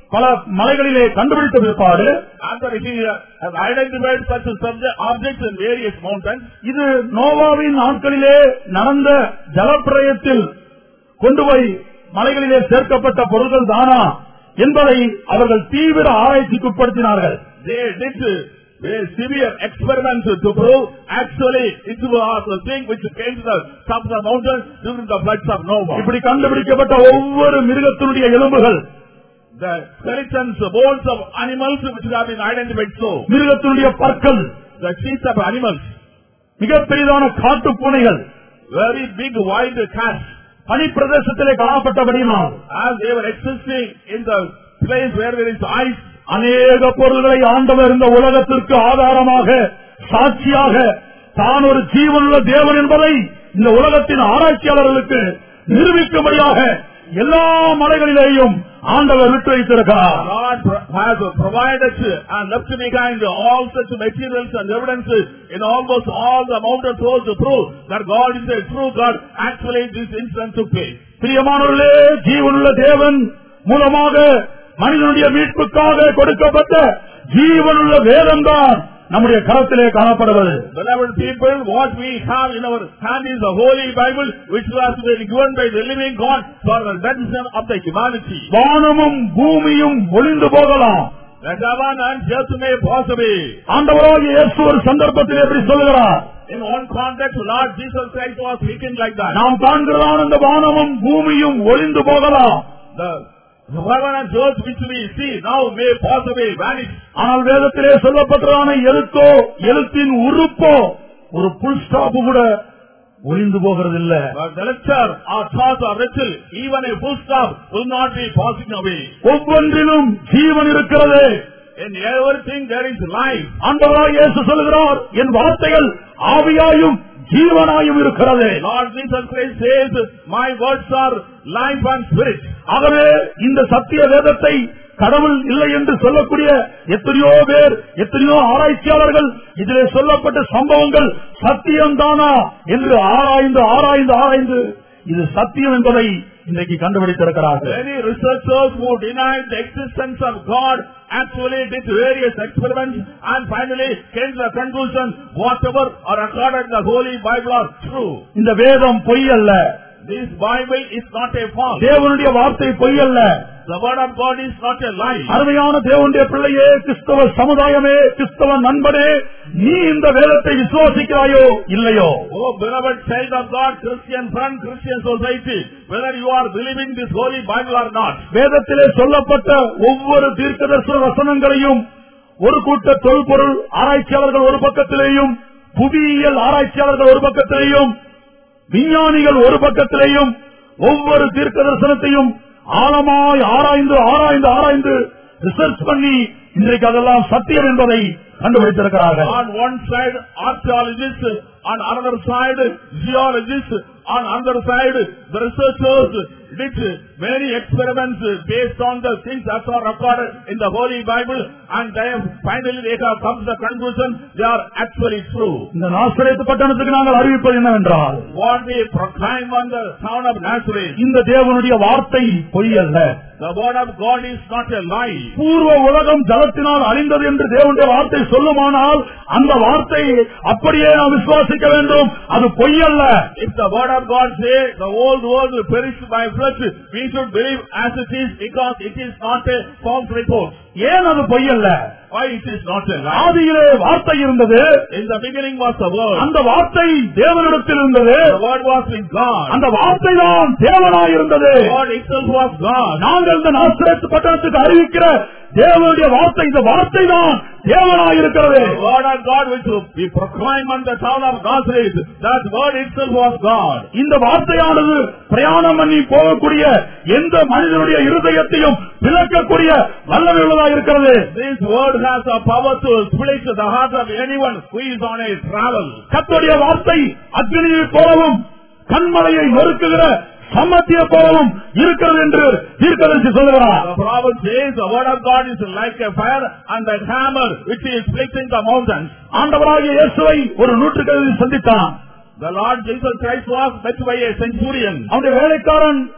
Speaker 1: பல மலைகளிலே கண்டுபிடித்த பிற்பாடு
Speaker 2: after he has identified such a subject, objects in various mountains,
Speaker 1: இது நோவாவின் நாட்களிலே நடந்த ஜலப்பிரயத்தில் கொண்டு போய் மலைகளிலே சேர்க்கப்பட்ட பொருள்கள் தானா என்பதை அவர்கள் தீவிர ஆராய்ச்சிக்கு உட்படுத்தினார்கள்
Speaker 2: they did uh, very severe experiments to prove actually it was the thing which came to the top of the mountain during the floods of Noah.
Speaker 1: இப்படி கண்டுபிடிக்கப்பட்ட ஒவ்வொரு மிருகத்தினுடைய எலும்புகள்
Speaker 2: The skeletons, the bones of animals which have been identified so,
Speaker 1: மிருகத்தினுடைய பற்கள்
Speaker 2: the teeth of animals,
Speaker 1: மிக பெரிதான காட்டு பூனைகள்
Speaker 2: very big wild cats,
Speaker 1: பனிப்பிரதேசத்திலே காணப்பட்டபடியினால்
Speaker 2: as they were existing in the place where there is ice,
Speaker 1: அநேக பொருள்களை ஆண்டவர் இந்த உலகத்திற்கு ஆதாரமாக சாட்சியாக தான் ஒரு ஜீவனுள்ள தேவன் என்பதை இந்த உலகத்தின் ஆராய்ச்சியாளர்களுக்கு நிரூபிக்கும்படியாக எல்லா மலைகளிலேயும் ஆண்டவர் விட்டு வைத்திருக்கிறார்
Speaker 2: God pro- has provided and left behind all such materials and evidences in almost all the mountain roads to prove that God is a true God. Actually, this incident took place.
Speaker 1: பிரியமானவர்களே ஜீவனுள்ள தேவன் மூலமாக மனிதனுடைய மீட்புக்காக கொடுக்கப்பட்ட ஜீவனுள்ள வேதம்தான் நம்முடைய கரத்திலே காணப்படுவது
Speaker 2: Beloved people, what we have in our hand is the Holy Bible, which was been given by the living God for the redemption of the humanity.
Speaker 1: வானமும் பூமியும் ஒளிந்து போகலாம்
Speaker 2: The heaven and earth may pass away.
Speaker 1: ஆண்டவராகிய இயேசு ஒரு சந்தர்ப்பத்தில் எப்படி சொல்லுகிறார்
Speaker 2: In one context, Lord Jesus Christ was speaking like that.
Speaker 1: நாம் காண்கிறதான இந்த வானமும் பூமியும் ஒளிந்து போகலாம்
Speaker 2: The the heaven and earth which we see now may pass away, vanish.
Speaker 1: ஆனால் வேதத்திலே சொல்லப்பட்டதான எழுத்தோ எழுத்தின் உறுப்போ ஒரு புல் ஸ்டாப் கூட ஒளிந்து போகிறதில்ல
Speaker 2: But the lecture or thought or ritual, even a full stop will not be passing away.
Speaker 1: ஒவ்வொன்றிலும் ஜீவன் இருக்கிறது
Speaker 2: In everything there is life.
Speaker 1: ஆண்டவராய் இயேசு சொல்லுகிறார் என் வார்த்தைகள் ஆவியாயும் ஜீவனாயும் இருக்கிறது
Speaker 2: Lord Jesus Christ says, my words are life and spirit.
Speaker 1: ஆகவே இந்த சத்திய வேதத்தை கடவுள் இல்லை என்று சொல்லக்கூடிய எத்தனையோ பேர் எத்தனையோ ஆராய்ச்சியாளர்கள் இதிலே சொல்லப்பட்ட சம்பவங்கள் சத்தியம்தானா என்று ஆராய்ந்து ஆராய்ந்து ஆராய்ந்து இது சத்தியம் என்பதை இன்றைக்கு கண்டுபிடித்திருக்கிறார்கள்
Speaker 2: Many researchers who denied the existence of God actually did various experiments and finally came to the conclusion whatever are recorded in the Holy Bible are true.
Speaker 1: இந்த வேதம் பொய் அல்ல
Speaker 2: This Bible is not a false.
Speaker 1: தேவனுடைய வார்த்தை பொய் அல்ல
Speaker 2: The word of God is not a lie.
Speaker 1: அருமையான தேவனுடைய பிள்ளையே கிறிஸ்தவ சமுதாயமே கிறிஸ்தவ நண்பனே நீ இந்த வேதத்தை விசுவாசிக்கிறாயோ இல்லையோ
Speaker 2: Oh, beloved child of God, Christian friend, Christian society, whether you are believing this Holy Bible or not,
Speaker 1: வேதத்திலே சொல்லப்பட்ட ஒவ்வொரு தீர்க்கதர்சன வசனங்களையும் ஒரு கூட்ட தொல்பொருள் ஆராய்ச்சியாளர்கள் ஒரு பக்கத்திலேயும் புவியியல் ஆராய்ச்சியாளர்கள் ஒரு பக்கத்திலேயும் விஞ்ஞானிகள் ஒரு பக்கத்திலேயும் ஒவ்வொரு தீர்க்க தரிசனத்தையும் ஆழமாய் ஆராய்ந்து ஆராய்ந்து ஆராய்ந்து ரிசர்ச் பண்ணி இன்றைக்கு அதெல்லாம் சத்தியம் என்பதை கண்டுபிடித்திருக்கிறார்கள்
Speaker 2: on one side archaeologists, on another side geologists, on another side the researchers did many experiments based on the things that are recorded in the Holy Bible and they have, finally they have come to the conclusion they are actually true.
Speaker 1: இந்த நாசரேத்து பட்டணத்துக்கு நாங்கள் அறிவிப்பது என்னவென்றால்
Speaker 2: What we proclaim on the town of Nazareth,
Speaker 1: இந்த தேவனுடைய வார்த்தை பொய் அல்ல
Speaker 2: the word of God is not a lie.
Speaker 1: பூர்வ உலகம் ஜலத்தினால் அழிந்தது என்று தேவனுடைய வார்த்தை சொல்லுமானால் அந்த வார்த்தையை அப்படியே நாம் விசுவாசிக்க வேண்டும் அது பொய் அல்ல
Speaker 2: If the word of God says the old world will perish by flood, we should believe as it is because it is not a false report.
Speaker 1: ஏன் அது பொய் அல்ல
Speaker 2: Why it is not a lie?
Speaker 1: ஆதியிலே வார்த்தை இருந்தது
Speaker 2: In the beginning was the word.
Speaker 1: அந்த வார்த்தை தேவனிடத்தில் இருந்தது
Speaker 2: The word was with God.
Speaker 1: அந்த வார்த்தை தான் தேவனாய் இருந்தது
Speaker 2: God itself was God.
Speaker 1: நாங்கள் இந்த நாசரேத்து பட்டணத்துக்கு அறிவிக்கிற தேவனுடைய வார்த்தை இந்த வார்த்தை தான் தேவனாய் இருக்கிறது
Speaker 2: The word of God which we proclaim on the town of Nazareth, that word itself was God.
Speaker 1: இந்த வார்த்தையானது பிரயாணம் பண்ணி போகக்கூடிய எந்த மனிதனுடைய இருதயத்தையும் பிளக்கக்கூடிய வல்லமை உள்ளதாக இருக்கிறது
Speaker 2: This word has the power to split the heart of anyone who is on a travel.
Speaker 1: கர்த்தருடைய வார்த்தை அக்னியை போலவும் கண்மலையை நொறுக்குகிற சம்மத்திய போலவும் இருக்கிறது என்று தீர்க்கதரிசி சொல்லுகிறார்
Speaker 2: The prophet says the word of God is like a fire and a hammer which is splitting the mountains.
Speaker 1: ஆண்டவராகிய இயேசுவை ஒரு நூற்றுக்கல்வி சந்தித்தான்
Speaker 2: The Lord Jesus Christ was met by a centurion.
Speaker 1: அவனுடைய வேலைக்காரன்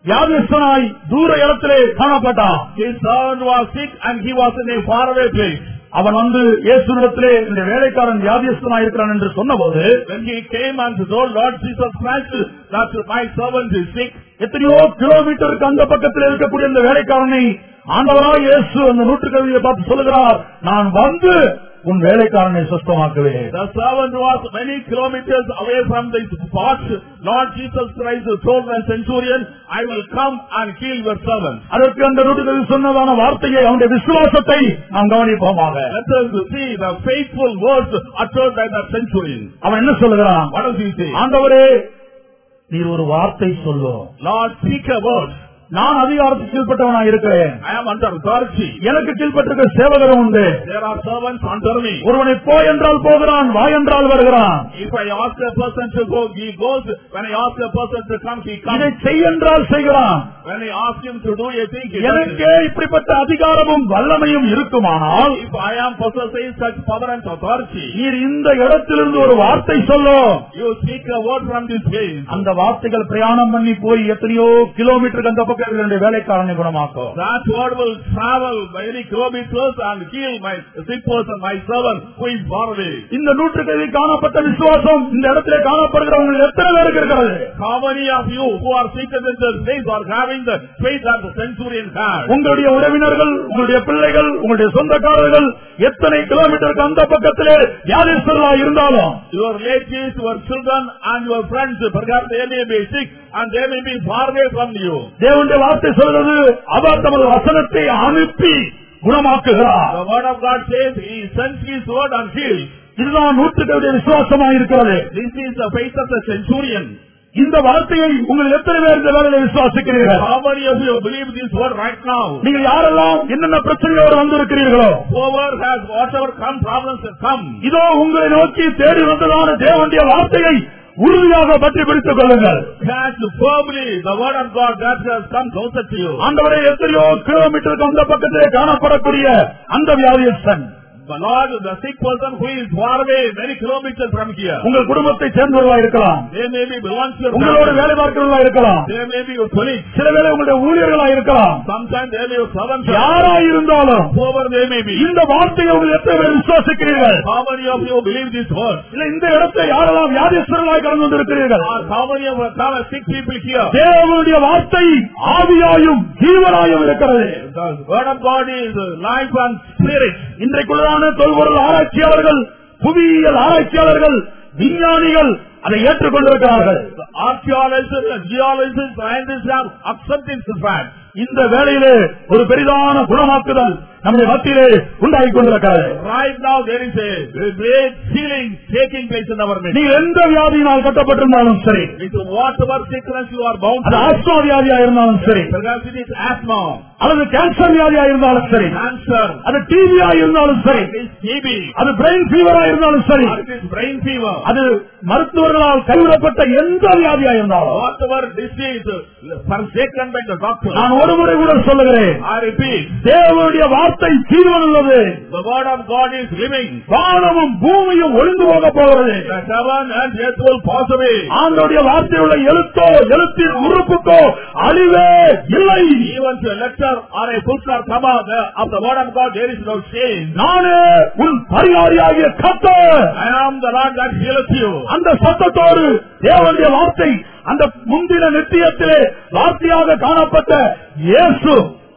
Speaker 1: வியாதிஸ்தனாய் தூர இடத்திலே காணப்பட்டான்
Speaker 2: His servant was sick and he was in a faraway place.
Speaker 1: அவன் வந்து இயேசுனிடத்திலே இந்த வேலைக்காரன் வியாதிஸ்தனாய் இருக்கிறான் என்று சொன்னபோது
Speaker 2: When he came and told Lord Jesus Christ that my servant is sick,
Speaker 1: எத்தனையோ கிலோமீட்டருக்கு அந்த பக்கத்தில் இருக்கக்கூடிய இந்த வேலைக்காரனை ஆண்டவராய் இயேசு அந்த நூற்றுக்கவியை பார்த்து சொல்லுகிறார் நான் வந்து உன் வேலைக்காரனை சுத்தமாக்குவேன்
Speaker 2: the servant was many kilometers away from the spot. Lord Jesus Christ told the centurion, I will come and heal your servant.
Speaker 1: அதற்கு அந்த நூற்றுக்கவி சொன்னதான வார்த்தையை அவனுடைய விசுவாசத்தை நாம் கவனிப்போமாக
Speaker 2: Let us see the faithful words uttered by the centurion.
Speaker 1: அவன் என்ன சொல்லுகிறான்
Speaker 2: What does he say?
Speaker 1: ஆண்டவரே நீர் ஒரு வார்த்தை சொல்லும்
Speaker 2: Lord, speak a word.
Speaker 1: நான் அதிகாரத்துக்கு கீழ்பட்டவனா இருக்கிறேன்
Speaker 2: I am under authority.
Speaker 1: எனக்கு கீழ்பட்டிருக்க சேவகரும் உண்டு
Speaker 2: There are servants under me.
Speaker 1: ஒருவனை போ என்றால் போகிறான் வா என்றால் வருகிறான்
Speaker 2: If I ask a person to go, he goes. When I ask a person to come, he
Speaker 1: இதை
Speaker 2: comes.
Speaker 1: செய் என்றால் செய்கிறான்
Speaker 2: When I ask him to do a thing, he does it.
Speaker 1: எனக்கே இப்படிப்பட்ட அதிகாரமும் வல்லமையும் இருக்குமானால்
Speaker 2: If I am possessing such power and authority,
Speaker 1: நீர் இந்த இடத்திலிருந்து ஒரு வார்த்தை சொல்லும்
Speaker 2: you speak a word from this place.
Speaker 1: அந்த வார்த்தைகள் பிரயாணம் பண்ணி போய் எத்தனையோ கிலோமீட்டருக்கு அந்த பக்கம் இருக்கிற என்னுடைய வேலைக்காரனை குணமாக்கும்
Speaker 2: That word will travel many kilometers and heal my sick person, my servant who is far away.
Speaker 1: இந்த நூற்றுக்கதி காணப்பட்ட விசுவாசம் இந்த இடத்திலே காணப்படுகிறவங்க எத்தனை பேருக்கு இருக்கிறது
Speaker 2: How many of you who are seated in this place are having the faith that the centurion had?
Speaker 1: உங்களுடைய உறவினர்கள் உங்களுடைய பிள்ளைகள் உங்களுடைய சொந்தக்காரர்கள் எத்தனை கிலோமீட்டருக்கு அந்த பக்கத்திலே வியாதிஸ்தர்களா இருந்தாலும்
Speaker 2: Your relatives, your children and your friends, perhaps they may be sick and they may be far away from you.
Speaker 1: தேவனுடைய வார்த்தை சொல்றது அவர் தமது வசனத்தை அனுப்பி குணமாக்குகிறார்
Speaker 2: The word of God says he sends his word and heals.
Speaker 1: இதுதான் நூற்றுக்களுடைய விசுவாசமா இருக்கிறது
Speaker 2: This is the faith of the centurion.
Speaker 1: இந்த வார்த்தையை உங்கள் எத்தனை பேர் இந்த வேலையில விசுவாசிக்கிறீர்கள்
Speaker 2: How many of you believe this word right now?
Speaker 1: நீங்கள் யாரெல்லாம் என்னென்ன பிரச்சனையோடு வந்திருக்கிறீர்களோ
Speaker 2: Whoever has whatever come problems have come.
Speaker 1: இதோ உங்களை நோக்கி தேடி வந்ததான தேவனுடைய வார்த்தையை உறுதியாக பற்றி பிடித்துக் கொள்ளுங்கள்
Speaker 2: Catch firmly the word of God that has come closer to you.
Speaker 1: ஆண்டவரை எத்தனையோ கிலோமீட்டருக்கு அந்த பக்கத்திலே காணப்படக்கூடிய அந்த வியாதியஸ்தன்
Speaker 2: The Lord, the sick person who is far away, many kilometers from here.
Speaker 1: உங்கள் குடும்பத்தை சேர்ந்தவர்களா இருக்கலாம்
Speaker 2: They may be belongs to your
Speaker 1: உங்களோட
Speaker 2: family.
Speaker 1: வேலை பார்க்கிறவர்களா இருக்கலாம்
Speaker 2: They may be your colleagues.
Speaker 1: சில வேளை உங்களுடைய ஊழியர்களா இருக்கலாம்
Speaker 2: Sometimes they may be your servants.
Speaker 1: யாரா இருந்தாலும்
Speaker 2: Whoever they may be.
Speaker 1: இந்த வார்த்தையை உங்கள் எத்தனை பேர் விசுவாசிக்கிறீர்கள்
Speaker 2: How many of you believe this word?
Speaker 1: இல்ல இந்த இடத்தை யாரெல்லாம் வியாதிஸ்தர்களாய் கடந்து வந்திருக்கிறீர்கள்
Speaker 2: Or how many of us have sick people here?
Speaker 1: தேவனுடைய வார்த்தை ஆவியாயும் ஜீவனாயும் இருக்கிறது
Speaker 2: The word of God is life and spirit.
Speaker 1: இன்றைக்குள்ளான தொல்பொருள் ஆராய்ச்சியாளர்கள் புவியியல் ஆராய்ச்சியாளர்கள் விஞ்ஞானிகள் அதை ஏற்றுக்கொண்டிருக்கிறார்கள்
Speaker 2: The archaeologists, the geologists, scientists have accepted this fact.
Speaker 1: இந்த வேளையிலே ஒரு பெரிதான குணமாக்குதல் நம்முடைய மத்தியிலே உண்டாகி கொண்டிருக்கிறது
Speaker 2: Right now there is a great healing taking place in our midst.
Speaker 1: நீங்கள் எந்த வியாதியினால் கட்டப்பட்டிருந்தாலும் சரி
Speaker 2: With whatever sickness you are bound
Speaker 1: அது
Speaker 2: to,
Speaker 1: ஆஸ்மா வியாதியா இருந்தாலும் சரி
Speaker 2: perhaps it is asthma,
Speaker 1: அல்லது கேன்சர் வியாதியா இருந்தாலும் சரி
Speaker 2: cancer,
Speaker 1: அது டிவியா இருந்தாலும் சரி
Speaker 2: it is TB,
Speaker 1: அது பிரெயின் ஃபீவரா இருந்தாலும் சரி
Speaker 2: or it is brain fever,
Speaker 1: அது மருத்துவர்களால் கைவிடப்பட்ட எந்த வியாதியா இருந்தாலும்
Speaker 2: whatever disease forsaken by the doctor.
Speaker 1: நான் ஒரு முறை கூட சொல்லுகிறேன்
Speaker 2: I repeat,
Speaker 1: தேவனுடைய வார்த்தை ஜீவன் உள்ளது
Speaker 2: the word of God is living.
Speaker 1: வானமும் பூமியும் ஒளிந்து போக போகிறது
Speaker 2: The heaven and earth will pass away.
Speaker 1: ஆண்டோடைய வார்த்தையுள்ள எழுத்தோ எழுத்தின் உறுப்புக்கோ அழிவே இல்லை
Speaker 2: Even to a letter or a book or comma the- of the word of God, there is no change.
Speaker 1: நானே உன் பரிகாரியாகிய கத்தர்
Speaker 2: I am the Lord that healeth you.
Speaker 1: அந்த சத்தத்தோடு தேவனுடைய வார்த்தை அந்த முந்தின நித்தியத்திலே வார்த்தையாக காணப்பட்ட இயேசு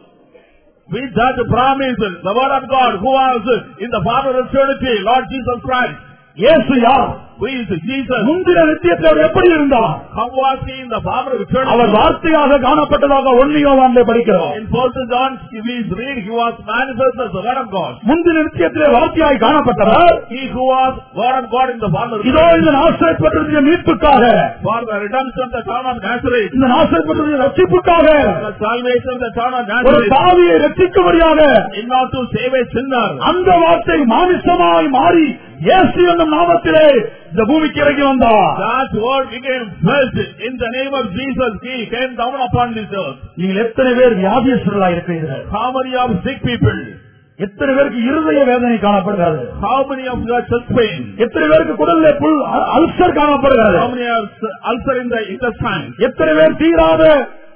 Speaker 2: With that promise, the word of God, who was in the Father of eternity, Lord Jesus Christ,
Speaker 1: இயேசு யார்
Speaker 2: who is Jesus,
Speaker 1: முந்தின நித்தியத்தில் அவர் எப்படி இருந்தார்
Speaker 2: how was he in the Father of
Speaker 1: our
Speaker 2: eternity?
Speaker 1: வார்த்தையாக காணப்பட்டதாக ஒன்னியோவான்ல படிக்கிறோம்
Speaker 2: In First John, we read, he was manifest as the word of God.
Speaker 1: முந்தின நித்தியத்திலே வார்த்தையாய் காணப்பட்டவர்
Speaker 2: He who was word of God in the Father of
Speaker 1: இதோ
Speaker 2: eternity.
Speaker 1: இந்த நாசைப்பட்டிருந்த மீட்புக்காக
Speaker 2: For the redemption of the town of Nazareth,
Speaker 1: இந்த நாசைப்பட்டிருந்த ரட்சிப்புக்காக
Speaker 2: the salvation of the town of
Speaker 1: ஒரு
Speaker 2: Nazareth,
Speaker 1: பாவியை ரட்சிக்கும்படியாக
Speaker 2: in order to save a sinner.
Speaker 1: அந்த வார்த்தை மாமிசமாய் மாறி இயேசு என்னும் நாமத்திலே இந்த பூமிக்கு இறங்கி வந்தார்
Speaker 2: That word became flesh. In the name of Jesus, he came down upon this earth.
Speaker 1: நீங்கள் எத்தனை பேர் வியாதியஸ்தர்களா இருக்கிறீர்கள்
Speaker 2: How many of sick people?
Speaker 1: எத்தனை பேருக்கு இருதய வேதனை காணப்படுகிறது
Speaker 2: How many of you are chest pain?
Speaker 1: எத்தனை பேருக்கு குடல்ல புல் அ- அல்சர் காணப்படுகிறது
Speaker 2: How many are ulcer in the intestine?
Speaker 1: எத்தனை பேர் தீராத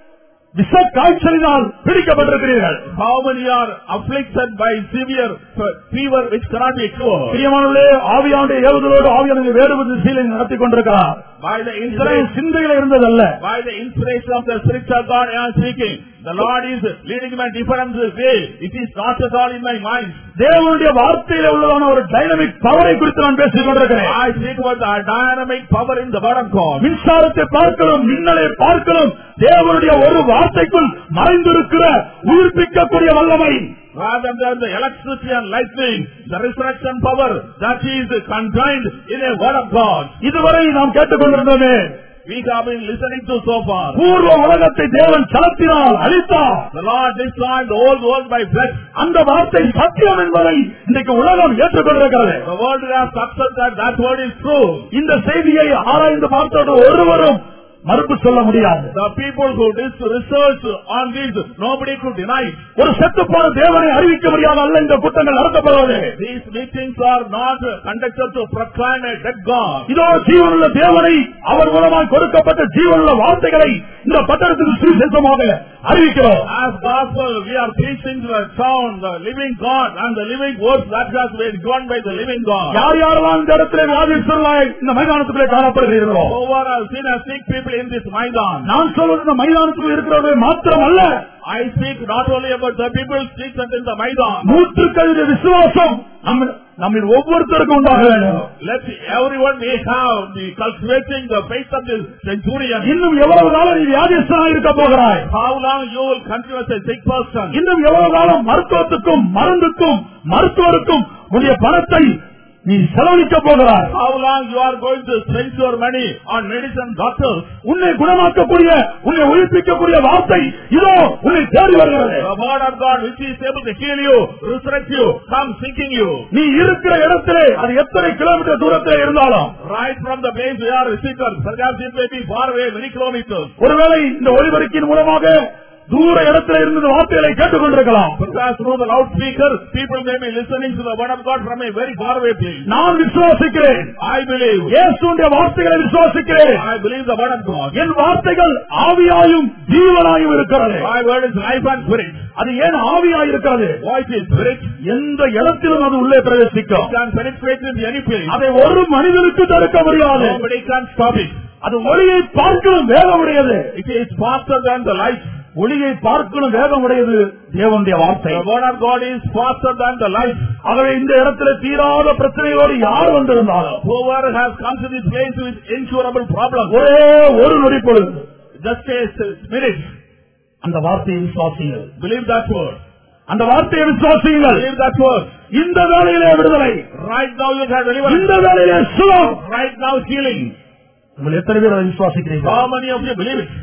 Speaker 1: விஷ காய்ச்சலினால் பிடிக்கப்பட்டிருக்கிறீர்கள்
Speaker 2: How many are afflicted by severe fever which cannot be cured?
Speaker 1: பிரியமானவர்களே ஆவியானுடைய ஏவுதலோடு ஆவியான வேறு திசையில நடத்தி கொண்டிருக்கிறார்
Speaker 2: By the
Speaker 1: இஸ்ரேல்
Speaker 2: inspiration,
Speaker 1: சிந்தையில இருந்ததல்ல
Speaker 2: by the inspiration of the Spirit of God I am speaking. The Lord is leading me in a different way. It is not at all in my mind.
Speaker 1: தேவனுடைய வார்த்தையில உள்ளதான ஒரு dynamic பவரை குறித்து நான் பேசிக் கொண்டிருக்கிறேன்
Speaker 2: I speak about the dynamic power in the Word of God.
Speaker 1: மின்சாரத்தை பார்க்கிறோம் மின்னலை பார்க்கிறோம் தேவனுடைய ஒரு வார்த்தைக்குள் மறைந்திருக்கிற உயிர்ப்பிக்கக்கூடிய வல்லமை
Speaker 2: Rather than the electricity and lightning, the resurrection power that is contained in a Word of God.
Speaker 1: இதுவரை நாம் கேட்டுக்கொண்டிருந்தோமே
Speaker 2: We have been listening to so far.
Speaker 1: பூர்வ உலகத்தை தேவன் சலத்தினால் அழித்தார்
Speaker 2: The Lord destroyed the whole world by blood.
Speaker 1: அந்த வார்த்தை சத்தியம் என்பதை இன்றைக்கு உலகம் ஏற்றுக்கொண்டிருக்கிறது
Speaker 2: The world has accepted that that word is true.
Speaker 1: இந்த செய்தியை ஆராய்ந்து பார்த்தோடு ஒருவரும் மறுப்பு சொல்ல முடியாது
Speaker 2: The people who did research on this, nobody could deny it.
Speaker 1: ஒரு செத்து போன தேவனை அறிவிக்க முடியாத அல்ல இந்த கூட்டங்கள் நடத்தப்படுவது
Speaker 2: These meetings are not conducted to proclaim a dead God.
Speaker 1: இதோ ஜீவனுள்ள தேவனை அவர் மூலமாய் கொடுக்கப்பட்ட ஜீவனுள்ள வார்த்தைகளை இந்த பட்டணத்துக்கு சுவிசேஷமாக அறிவிக்கிறோம்
Speaker 2: As gospel, we are preaching to the town, the living God, and the living words that has been given by the living God.
Speaker 1: யார் யாரெல்லாம் இந்த இடத்திலே வியாதிஸ்வரலாய் இந்த மைதானத்துக்குள்ளே காணப்படுகிறீர்களோ
Speaker 2: Over has seen a sick people in this Maidan.
Speaker 1: நான் சொல்வது இந்த மைதானத்துக்குள் இருக்கிறவர்கள் மாத்திரம் அல்ல
Speaker 2: I speak not only about the people seated in the Maidan.
Speaker 1: நூற்றுக்கழுத விசுவாசம் நம்ம நம்ம ஒவ்வொருத்தருக்கும் உண்டாக வேண்டும்
Speaker 2: Let everyone may have the cultivating the faith of this centurion.
Speaker 1: இன்னும் எவ்வளவு காலம் நீ வியாதிஸ்தனாக இருக்க போகிறாய்
Speaker 2: How long you will continue as a sick person?
Speaker 1: இன்னும் எவ்வளவு காலம் மருத்துவத்துக்கும் மருந்துக்கும் மருத்துவருக்கும் உடைய பணத்தை நீ செலவழிக்க போகிறாய்
Speaker 2: How long you are going to spend your money on medicine doctors?
Speaker 1: உன்னை குணமாக்கக்கூடிய உன்னை உயிர்ப்பிக்கக்கூடிய வார்த்தை இதோ உன்னை தேடி வருகிறது
Speaker 2: The word of God which is able to heal you, resurrect you, come seeking you.
Speaker 1: நீ இருக்கிற இடத்திலே அது எத்தனை கிலோமீட்டர் தூரத்திலே இருந்தாலும்
Speaker 2: Right from the place we are seated, perhaps it may be far away, many kilometers.
Speaker 1: ஒருவேளை இந்த ஒளிபரப்பின் மூலமாக தூர இடத்திலே இருந்து இந்த வார்த்தைகளை கேட்டுக்கொண்டிருக்கலாம்
Speaker 2: Perhaps through the loudspeaker, people may be listening to the word of God from a very far away place.
Speaker 1: நான் விசுவாசிக்கிறேன்
Speaker 2: I believe.
Speaker 1: இயேசுடைய வார்த்தைகளை விசுவாசிக்கிறேன்
Speaker 2: I believe the word of God.
Speaker 1: என் வார்த்தைகள் ஆவியாயும் ஜீவனாயும் இருக்கிறது
Speaker 2: My word is life and spirit.
Speaker 1: அது ஏன் ஆவியாய் இருக்கிறது
Speaker 2: Voice is spirit.
Speaker 1: எந்த இடத்திலும் அது உள்ளே பிரவேசிக்கும்
Speaker 2: It can penetrate into any place.
Speaker 1: அதை ஒரு மனிதனுக்கு தடுக்க முடியாது
Speaker 2: Nobody can stop it.
Speaker 1: அது ஒளியை பார்க்கணும் வேகமுடையது
Speaker 2: It is faster than the light.
Speaker 1: ஒளியை பார்க்கணும் வேகமுடையது தேவனுடைய வார்த்தை
Speaker 2: The word of God is faster than the light.
Speaker 1: ஆகவே இந்த இடத்துல தீராத பிரச்சனையோடு யார் வந்திருந்தாலும்
Speaker 2: Whoever has come to this place with incurable problems,
Speaker 1: ஒரே ஒரு நொடி பொழுது
Speaker 2: just a minute,
Speaker 1: அந்த வார்த்தையை விசுவாசியுங்கள்
Speaker 2: believe that word.
Speaker 1: அந்த வார்த்தையை விசுவாசியுங்கள்
Speaker 2: Believe that word.
Speaker 1: இந்த வேலையிலே விடுதலை
Speaker 2: Right now you have deliverance.
Speaker 1: இந்த வேலையிலே சுகம்
Speaker 2: Right now healing.
Speaker 1: உங்கள் எத்தனை பேர் அதை விசுவாசிக்கிறீர்கள்
Speaker 2: How many of you believe it?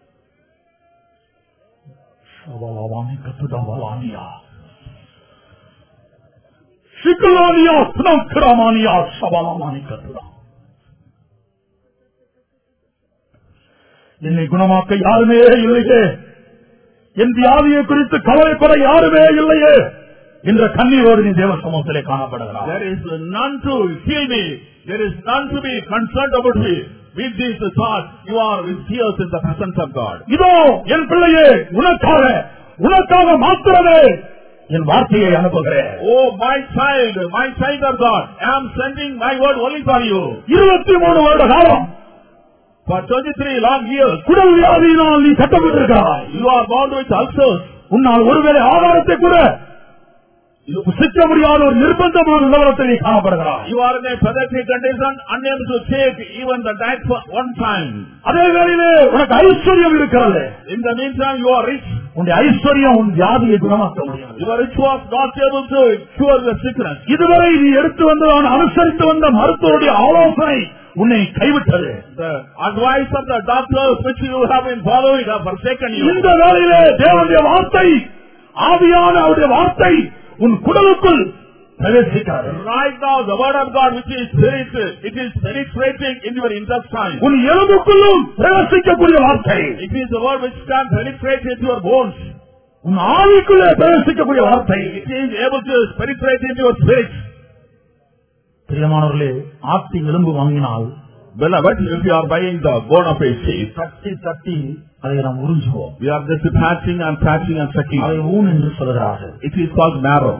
Speaker 1: சவாலாவானி கத்துதாவாலானியா. சிக்கலானியா, சுனக்கிரமானியா, சவாலாமானி கத்துதா. என்னை குணமாக்க யாருமே இல்லையே என் வியாதியை குறித்து கவலைப்பட யாருமே இல்லையே என்ற கண்ணீரோடு நீ தேவ சமூகத்திலே காணப்படுகிறார்
Speaker 2: There is none to heal me. There is none to be concerned about me. With this thought, you are with tears in the presence of God.
Speaker 1: இதோ என் பிள்ளையே உனக்காக உனக்காக மாத்திரமே என் வார்த்தையை அனுப்புகிறேன்
Speaker 2: Oh, my child, my child of God, I am sending my word only for you.
Speaker 1: இருபத்தி மூணு வருட காலம்
Speaker 2: For 23 long years,
Speaker 1: குடல் வியாதியினால் நீ கட்டப்பட்டிருக்கிறாய்
Speaker 2: you are bound with ulcers.
Speaker 1: உன்னால் ஒருவேளை ஆதாரத்தை கூட புசிக்க முடியாத ஒரு நிர்பந்தமான நிலவரத்தில் நீ காணப்படுகிறாய்
Speaker 2: You are in a pathetic condition, unable to take even the diet for one time.
Speaker 1: அதே வேளையிலே உனக்கு ஐஸ்வர்யம் இருக்கிறது
Speaker 2: In the meantime, you are rich.
Speaker 1: உன்னுடைய ஐஸ்வர்யம் உன் வியாதியை குணமாக்க முடியாது
Speaker 2: Your rich was not able to cure the sickness.
Speaker 1: இதுவரை நீ எடுத்து வந்தவன் அனுசரித்து வந்த மருத்துவருடைய ஆலோசனை உன்னை கைவிட்டது
Speaker 2: The advice of the doctors which you have been following have forsaken you.
Speaker 1: இந்த வேளையிலே தேவனுடைய வார்த்தை ஆவியான அவருடைய வார்த்தை உன் குடலுக்குள் பிரவேசிக்கிறது
Speaker 2: Right now, the word of God which is spirit, it is penetrating in your intestine.
Speaker 1: உன் எலும்புக்குள்ளும் பிரவேசிக்கக்கூடிய வார்த்தை
Speaker 2: It is the word which can penetrate into your bones.
Speaker 1: உன் ஆவிக்குள்ளே பிரவேசிக்கக்கூடிய வார்த்தை
Speaker 2: It is able to penetrate into your spirit.
Speaker 1: பிரியமானவர்களே ஆட்டின் எலும்பு வாங்கினால்
Speaker 2: Beloved, if you are buying the bone of a sheep,
Speaker 1: தட்டி தட்டி அதை நாம் உறிஞ்சுவோம்
Speaker 2: we are just patching and patching and sucking.
Speaker 1: அதை ஊன் என்று சொல்கிறார்கள்
Speaker 2: It is called marrow.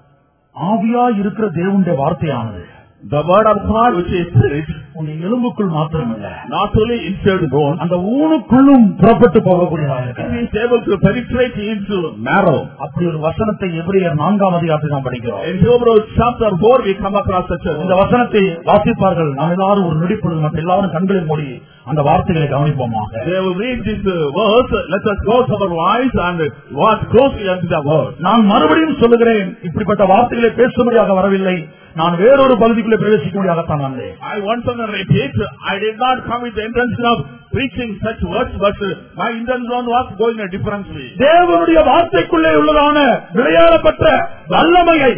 Speaker 1: ஆவியா இருக்கிற தேவனுடைய வார்த்தையானது
Speaker 2: The word of God which is spirit,
Speaker 1: உன்னை எலும்புக்குள் மாத்திரமல்ல
Speaker 2: not only inside bone,
Speaker 1: அந்த ஊனுக்குள்ளும் புறப்பட்டு போகக்கூடியதாக இருக்கிறது.
Speaker 2: it is able to penetrate into marrow.
Speaker 1: அப்படி ஒரு வசனத்தை எபிரேயர் நான்காம் அதிகாரத்தில் நாம் படிக்கிறோம்
Speaker 2: In Hebrews chapter 4 we come across such a
Speaker 1: இந்த வசனத்தை வாசிப்பார்கள் நாம் எல்லாரும் ஒரு நொடிப்பொழுது மற்ற எல்லாரும் கண்களை மூடி அந்த வார்த்தைகளை கவனிப்போமாக
Speaker 2: They will read this uh, verse. Let us close our eyes and watch closely unto the word.
Speaker 1: நான் மறுபடியும் சொல்லுகிறேன் இப்படிப்பட்ட வார்த்தைகளை பேசும்படியாக வரவில்லை நான் வேறொரு பகுதிக்குள்ளே பிரவேசிக்கும்படியாகத்தான் வந்தேன்
Speaker 2: I once again repeat, I did not come with the intention of preaching such words, but uh, my intention was going a different way.
Speaker 1: தேவனுடைய வார்த்தைக்குள்ளே உள்ளதான விளையாடப்பட்ட வல்லமையை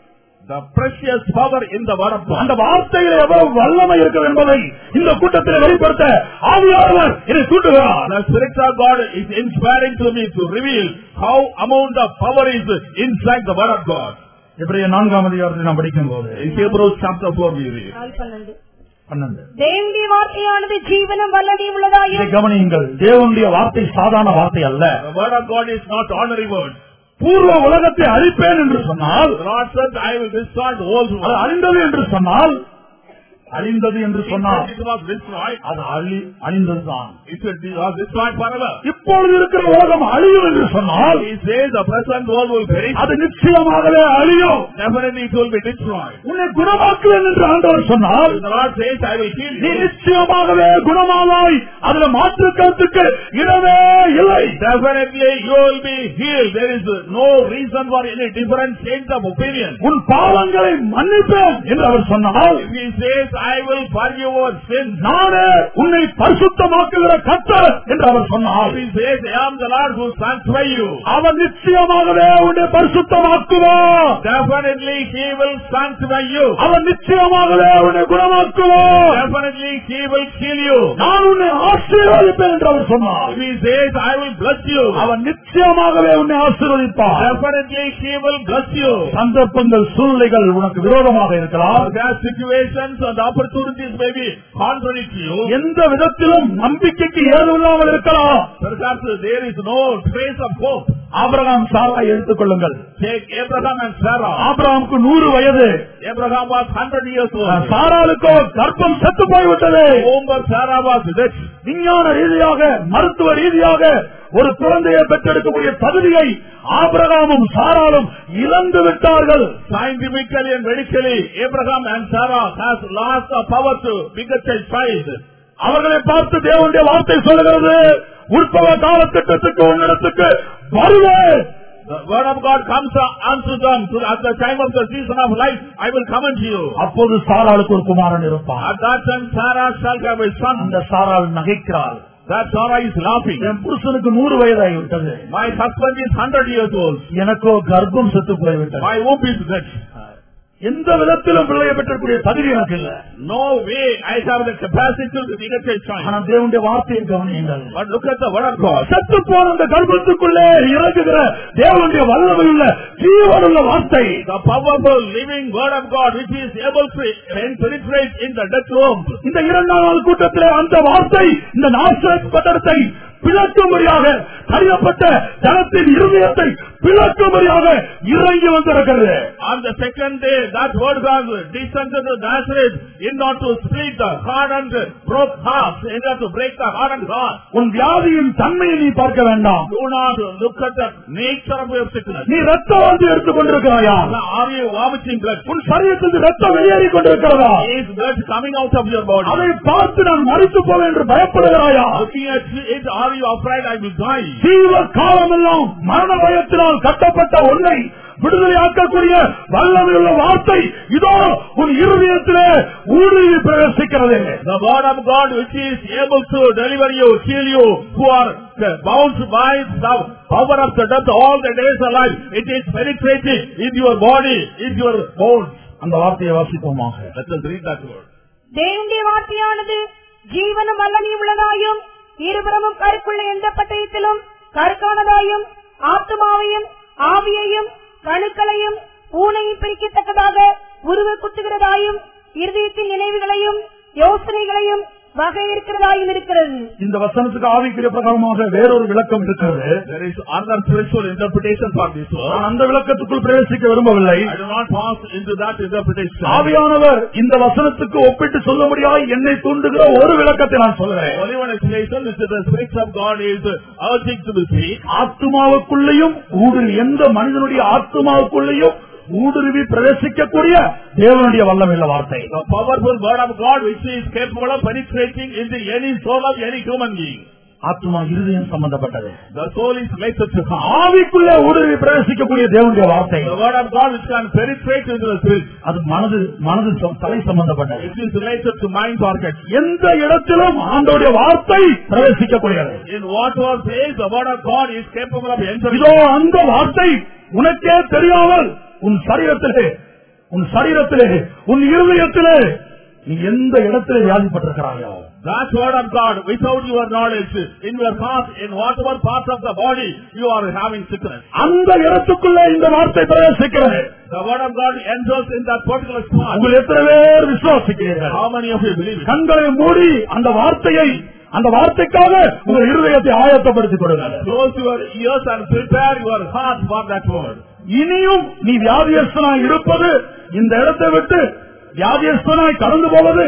Speaker 2: The precious power in the word of
Speaker 1: அந்த
Speaker 2: God.
Speaker 1: வார்த்தையில எவ்வளவு வல்லமை இருக்கிறது என்பதை இந்த கூட்டத்தில் வெளிப்படுத்த ஆவியானவர் என்னை தூண்டுகிறார்
Speaker 2: The Spirit of God is inspiring to me to reveal how amount of power is inside the word of God.
Speaker 1: இப்படிய நான்காம் அதிகாரத்தில் நாம் படிக்கும் போது
Speaker 2: In Hebrews chapter 4 we read.
Speaker 3: நாள் பன்னெண்டு
Speaker 1: பன்னெண்டு
Speaker 3: தேவனுடைய வார்த்தையானது ஜீவனம் வல்லடி
Speaker 1: இதை
Speaker 3: உள்ளதாயும்
Speaker 1: கவனியுங்கள் தேவனுடைய வார்த்தை சாதாரண வார்த்தை அல்ல
Speaker 2: The word of God is not ordinary word.
Speaker 1: பூர்வ உலகத்தை அழிப்பேன் என்று சொன்னால்
Speaker 2: The Lord said, I will destroy the whole
Speaker 1: அது
Speaker 2: world.
Speaker 1: அழிந்தது என்று சொன்னால் அழிந்தது என்று சொன்னால்
Speaker 2: It was destroyed.
Speaker 1: அது அழி அழிந்ததுதான்
Speaker 2: It was destroyed forever.
Speaker 1: இப்பொழுது இருக்கிற உலகம் அழியும் என்று சொன்னால்
Speaker 2: He says the present world will perish.
Speaker 1: அது நிச்சயமாகவே அழியும்
Speaker 2: Definitely it will be destroyed.
Speaker 1: உன்னை குணமாக்குவேன் என்று ஆண்டவர் சொன்னால்
Speaker 2: The Lord says, I will heal
Speaker 1: நீ
Speaker 2: you.
Speaker 1: நிச்சயமாகவே குணமாவாய் அதுல மாற்று கருத்துக்கு இடமே இல்லை
Speaker 2: Definitely you will be healed. There is no reason for any different change of opinion.
Speaker 1: உன் பாவங்களை மன்னிப்பேன் என்று அவர் சொன்னால்
Speaker 2: If he says, I will forgive your sins.
Speaker 1: நானே உன்னை பரிசுத்தமாக்குகிற கத்தர் என்று அவர் சொன்னால்
Speaker 2: If he says, I am the Lord who sanctify you.
Speaker 1: அவர் நிச்சயமாகவே உன்னை பரிசுத்தமாக்குவார்
Speaker 2: Definitely he will sanctify you.
Speaker 1: அவர் நிச்சயமாகவே உன்னை குணமாக்குவார்
Speaker 2: Definitely he will heal you.
Speaker 1: நான் உன்னை ஆசீர்வதிப்பேன் என்று அவர் சொன்னார்
Speaker 2: If he says, I will bless you.
Speaker 1: அவர் நிச்சயமாகவே உன்னை ஆசீர்வதிப்பார்
Speaker 2: Definitely he will bless you.
Speaker 1: சந்தர்ப்பங்கள் சூழ்நிலைகள் உனக்கு விரோதமாக இருக்கலாம்
Speaker 2: There are situations and opportunities may be contrary to you.
Speaker 1: எந்த விதத்திலும் நம்பிக்கைக்கு ஏதுமில்லாமல் இருக்கலாம்
Speaker 2: Perhaps there is no trace of hope.
Speaker 1: Abraham Sarah எடுத்துக் கொள்ளுங்கள்
Speaker 2: Take Abraham and Sarah.
Speaker 1: ஆபிரகாமுக்கு நூறு வயது
Speaker 2: Abraham was 100 years old.
Speaker 1: சாராளுக்கோ கர்ப்பம் செத்து போய்விட்டது
Speaker 2: Womb of Sarah was dead.
Speaker 1: விஞ்ஞான ரீதியாக மருத்துவ ரீதியாக ஒரு குழந்தையை பெற்றெடுக்கக்கூடிய தகுதியை ஆபிரகாமும் சாராலும் இழந்து விட்டார்கள்
Speaker 2: Scientifically and medically, Abraham and Sarah has lost the power to beget a child.
Speaker 1: அவர்களை பார்த்து தேவனுடைய வார்த்தை சொல்லுகிறது உற்பவ காலத்திட்டத்துக்கு உன்னிடத்துக்கு வருவேன்
Speaker 2: The word of God comes unto them to, at the time of the season of life. I will come unto you.
Speaker 1: அப்போது சாராளுக்கு ஒரு குமாரன் இருப்பான்
Speaker 2: At that time, Sarah shall have a son.
Speaker 1: அந்த சாராள் நகைக்கிறாள்
Speaker 2: That Sarah is laughing.
Speaker 1: என் புருஷனுக்கு நூறு வயதாகி விட்டது
Speaker 2: My husband is 100 years old.
Speaker 1: எனக்கோ கர்ப்பம் செத்து போய்விட்டது
Speaker 2: My womb is dead.
Speaker 1: எந்த விதத்திலும் பிள்ளையை பெற்றக்கூடிய தகுதி எனக்கு இல்ல
Speaker 2: No way I have the capacity to beget a child.
Speaker 1: ஆனா தேவனுடைய வார்த்தையை கவனியுங்கள்
Speaker 2: But look at the word of God.
Speaker 1: செத்து போன அந்த கர்ப்பத்துக்குள்ளே இறங்குகிற தேவனுடைய வல்லமையுள்ள ஜீவனுள்ள வார்த்தை
Speaker 2: The powerful living word of God which is able to penetrate in the death womb.
Speaker 1: இந்த இரண்டாம் நாள் கூட்டத்திலே அந்த வார்த்தை இந்த நாசரத் பட்டணத்தை பிளக்கும்படியாக கருதப்பட்ட ஜனத்தின் இருதயத்தை பிளக்கும்படியாக இறங்கி வந்திருக்கிறது
Speaker 2: On the second day, that word was descended to Nazareth in order to split the heart and broke hearts, in order to break the heart and heart.
Speaker 1: உன் வியாதியின் தன்மையை நீ பார்க்க வேண்டாம்
Speaker 2: Do not look at the nature of your sickness.
Speaker 1: நீ ரத்த வாந்தி எடுத்துக் கொண்டிருக்கிறாயா
Speaker 2: Are you vomiting blood?
Speaker 1: உன் சரீரத்திலிருந்து ரத்தம் வெளியேறி கொண்டிருக்கிறதா
Speaker 2: Is blood coming out of your body?
Speaker 1: அதை பார்த்து நான் மறித்து போவேன் என்று பயப்படுகிறாயா
Speaker 2: Looking at it, are you afraid I will die?
Speaker 1: ஜீவ காலமெல்லாம் மரண பயத்தினால் கட்டப்பட்ட உன்னை விடுதலையாக்கக்கூடிய வல்லமையுள்ள வார்த்தை இதோ உன் இருதயத்திலே ஊடுருவி பிரவேசிக்கிறது
Speaker 2: The word of God which is able to deliver you, heal you, who are uh, bound by the power of the death all the days of life. It is penetrating in your body, in your bones.
Speaker 1: அந்த வார்த்தையை வாசிப்போமாக
Speaker 2: Let us read that word.
Speaker 3: தேவனுடைய வார்த்தையானது ஜீவனும் வல்லமை உள்ளதாயும் இருபுறமும் கருக்குள்ள எந்த பட்டயத்திலும் கருக்கானதாயும் ஆத்துமாவையும் ஆவியையும் கணுக்களையும் ஊனையும் பிரிக்கத்தக்கதாக உருவ குத்துகிறதாயும் இருதயத்தின் நினைவுகளையும் யோசனைகளையும் வகையிருக்கிறதாயும் இருக்கிறது
Speaker 1: இந்த வசனத்துக்கு ஆவிக்குரிய பிரகாரமாக வேறொரு விளக்கம் இருக்கிறது
Speaker 2: There is another spiritual interpretation for this word.
Speaker 1: நான் அந்த விளக்கத்துக்குள் பிரவேசிக்க விரும்பவில்லை
Speaker 2: I do not pass into that interpretation.
Speaker 1: ஆவியானவர் இந்த வசனத்துக்கு ஒப்பிட்டு சொல்ல முடியாது என்னை தூண்டுகிற ஒரு விளக்கத்தை நான் சொல்கிறேன்
Speaker 2: Only one explanation is that the Spirit of God is urging to be speak.
Speaker 1: ஆத்மாவுக்குள்ளேயும் ஊடுருவி எந்த மனிதனுடைய ஆத்மாவுக்குள்ளேயும் ஊடுருவி பிரவேசிக்கக்கூடிய தேவனுடைய வல்லமையுள்ள வார்த்தை
Speaker 2: The powerful word of God which is capable of penetrating into any soul of any human being.
Speaker 1: ஆத்மா இருதயம் சம்பந்தப்பட்டது
Speaker 2: The soul is related to heart.
Speaker 1: ஆவிக்குள்ளே ஊடுருவி பிரவேசிக்கக்கூடிய தேவனுடைய வார்த்தை
Speaker 2: The word of God which can penetrate into the spirit.
Speaker 1: அது மனது மனது ச- தலை சம்பந்தப்பட்டது
Speaker 2: It is related to mind organs.
Speaker 1: எந்த இடத்திலும் ஆண்டோடைய வார்த்தை பிரவேசிக்கக்கூடியது
Speaker 2: In whatever place the word of God is capable of entering.
Speaker 1: இதோ அந்த வார்த்தை உனக்கே தெரியாமல் உன் சரீரத்திலே உன் சரீரத்திலே உன் இருதயத்திலே நீ எந்த இடத்திலே வியாதிப்பட்டிருக்கிறாயோ
Speaker 2: That word of God without your knowledge in your heart, in whatever part of the body you are having sickness.
Speaker 1: அந்த இடத்துக்குள்ளே இந்த வார்த்தை பிரவேசிக்கிறது
Speaker 2: The word of God enters in that particular spot.
Speaker 1: உங்கள் எத்தனை பேர் விசுவாசிக்கிறீர்கள்
Speaker 2: How many of you believe it?
Speaker 1: கண்களை மூடி அந்த வார்த்தையை அந்த வார்த்தைக்காக உங்கள் இருதயத்தை ஆயத்தப்படுத்திக் கொடுங்கள்
Speaker 2: Close your ears and prepare your heart for that word.
Speaker 1: இனியும் நீ வியாதியஸ்தனாய் இருப்பது இந்த இடத்தை விட்டு வியாதியஸ்தனாய் கடந்து போவது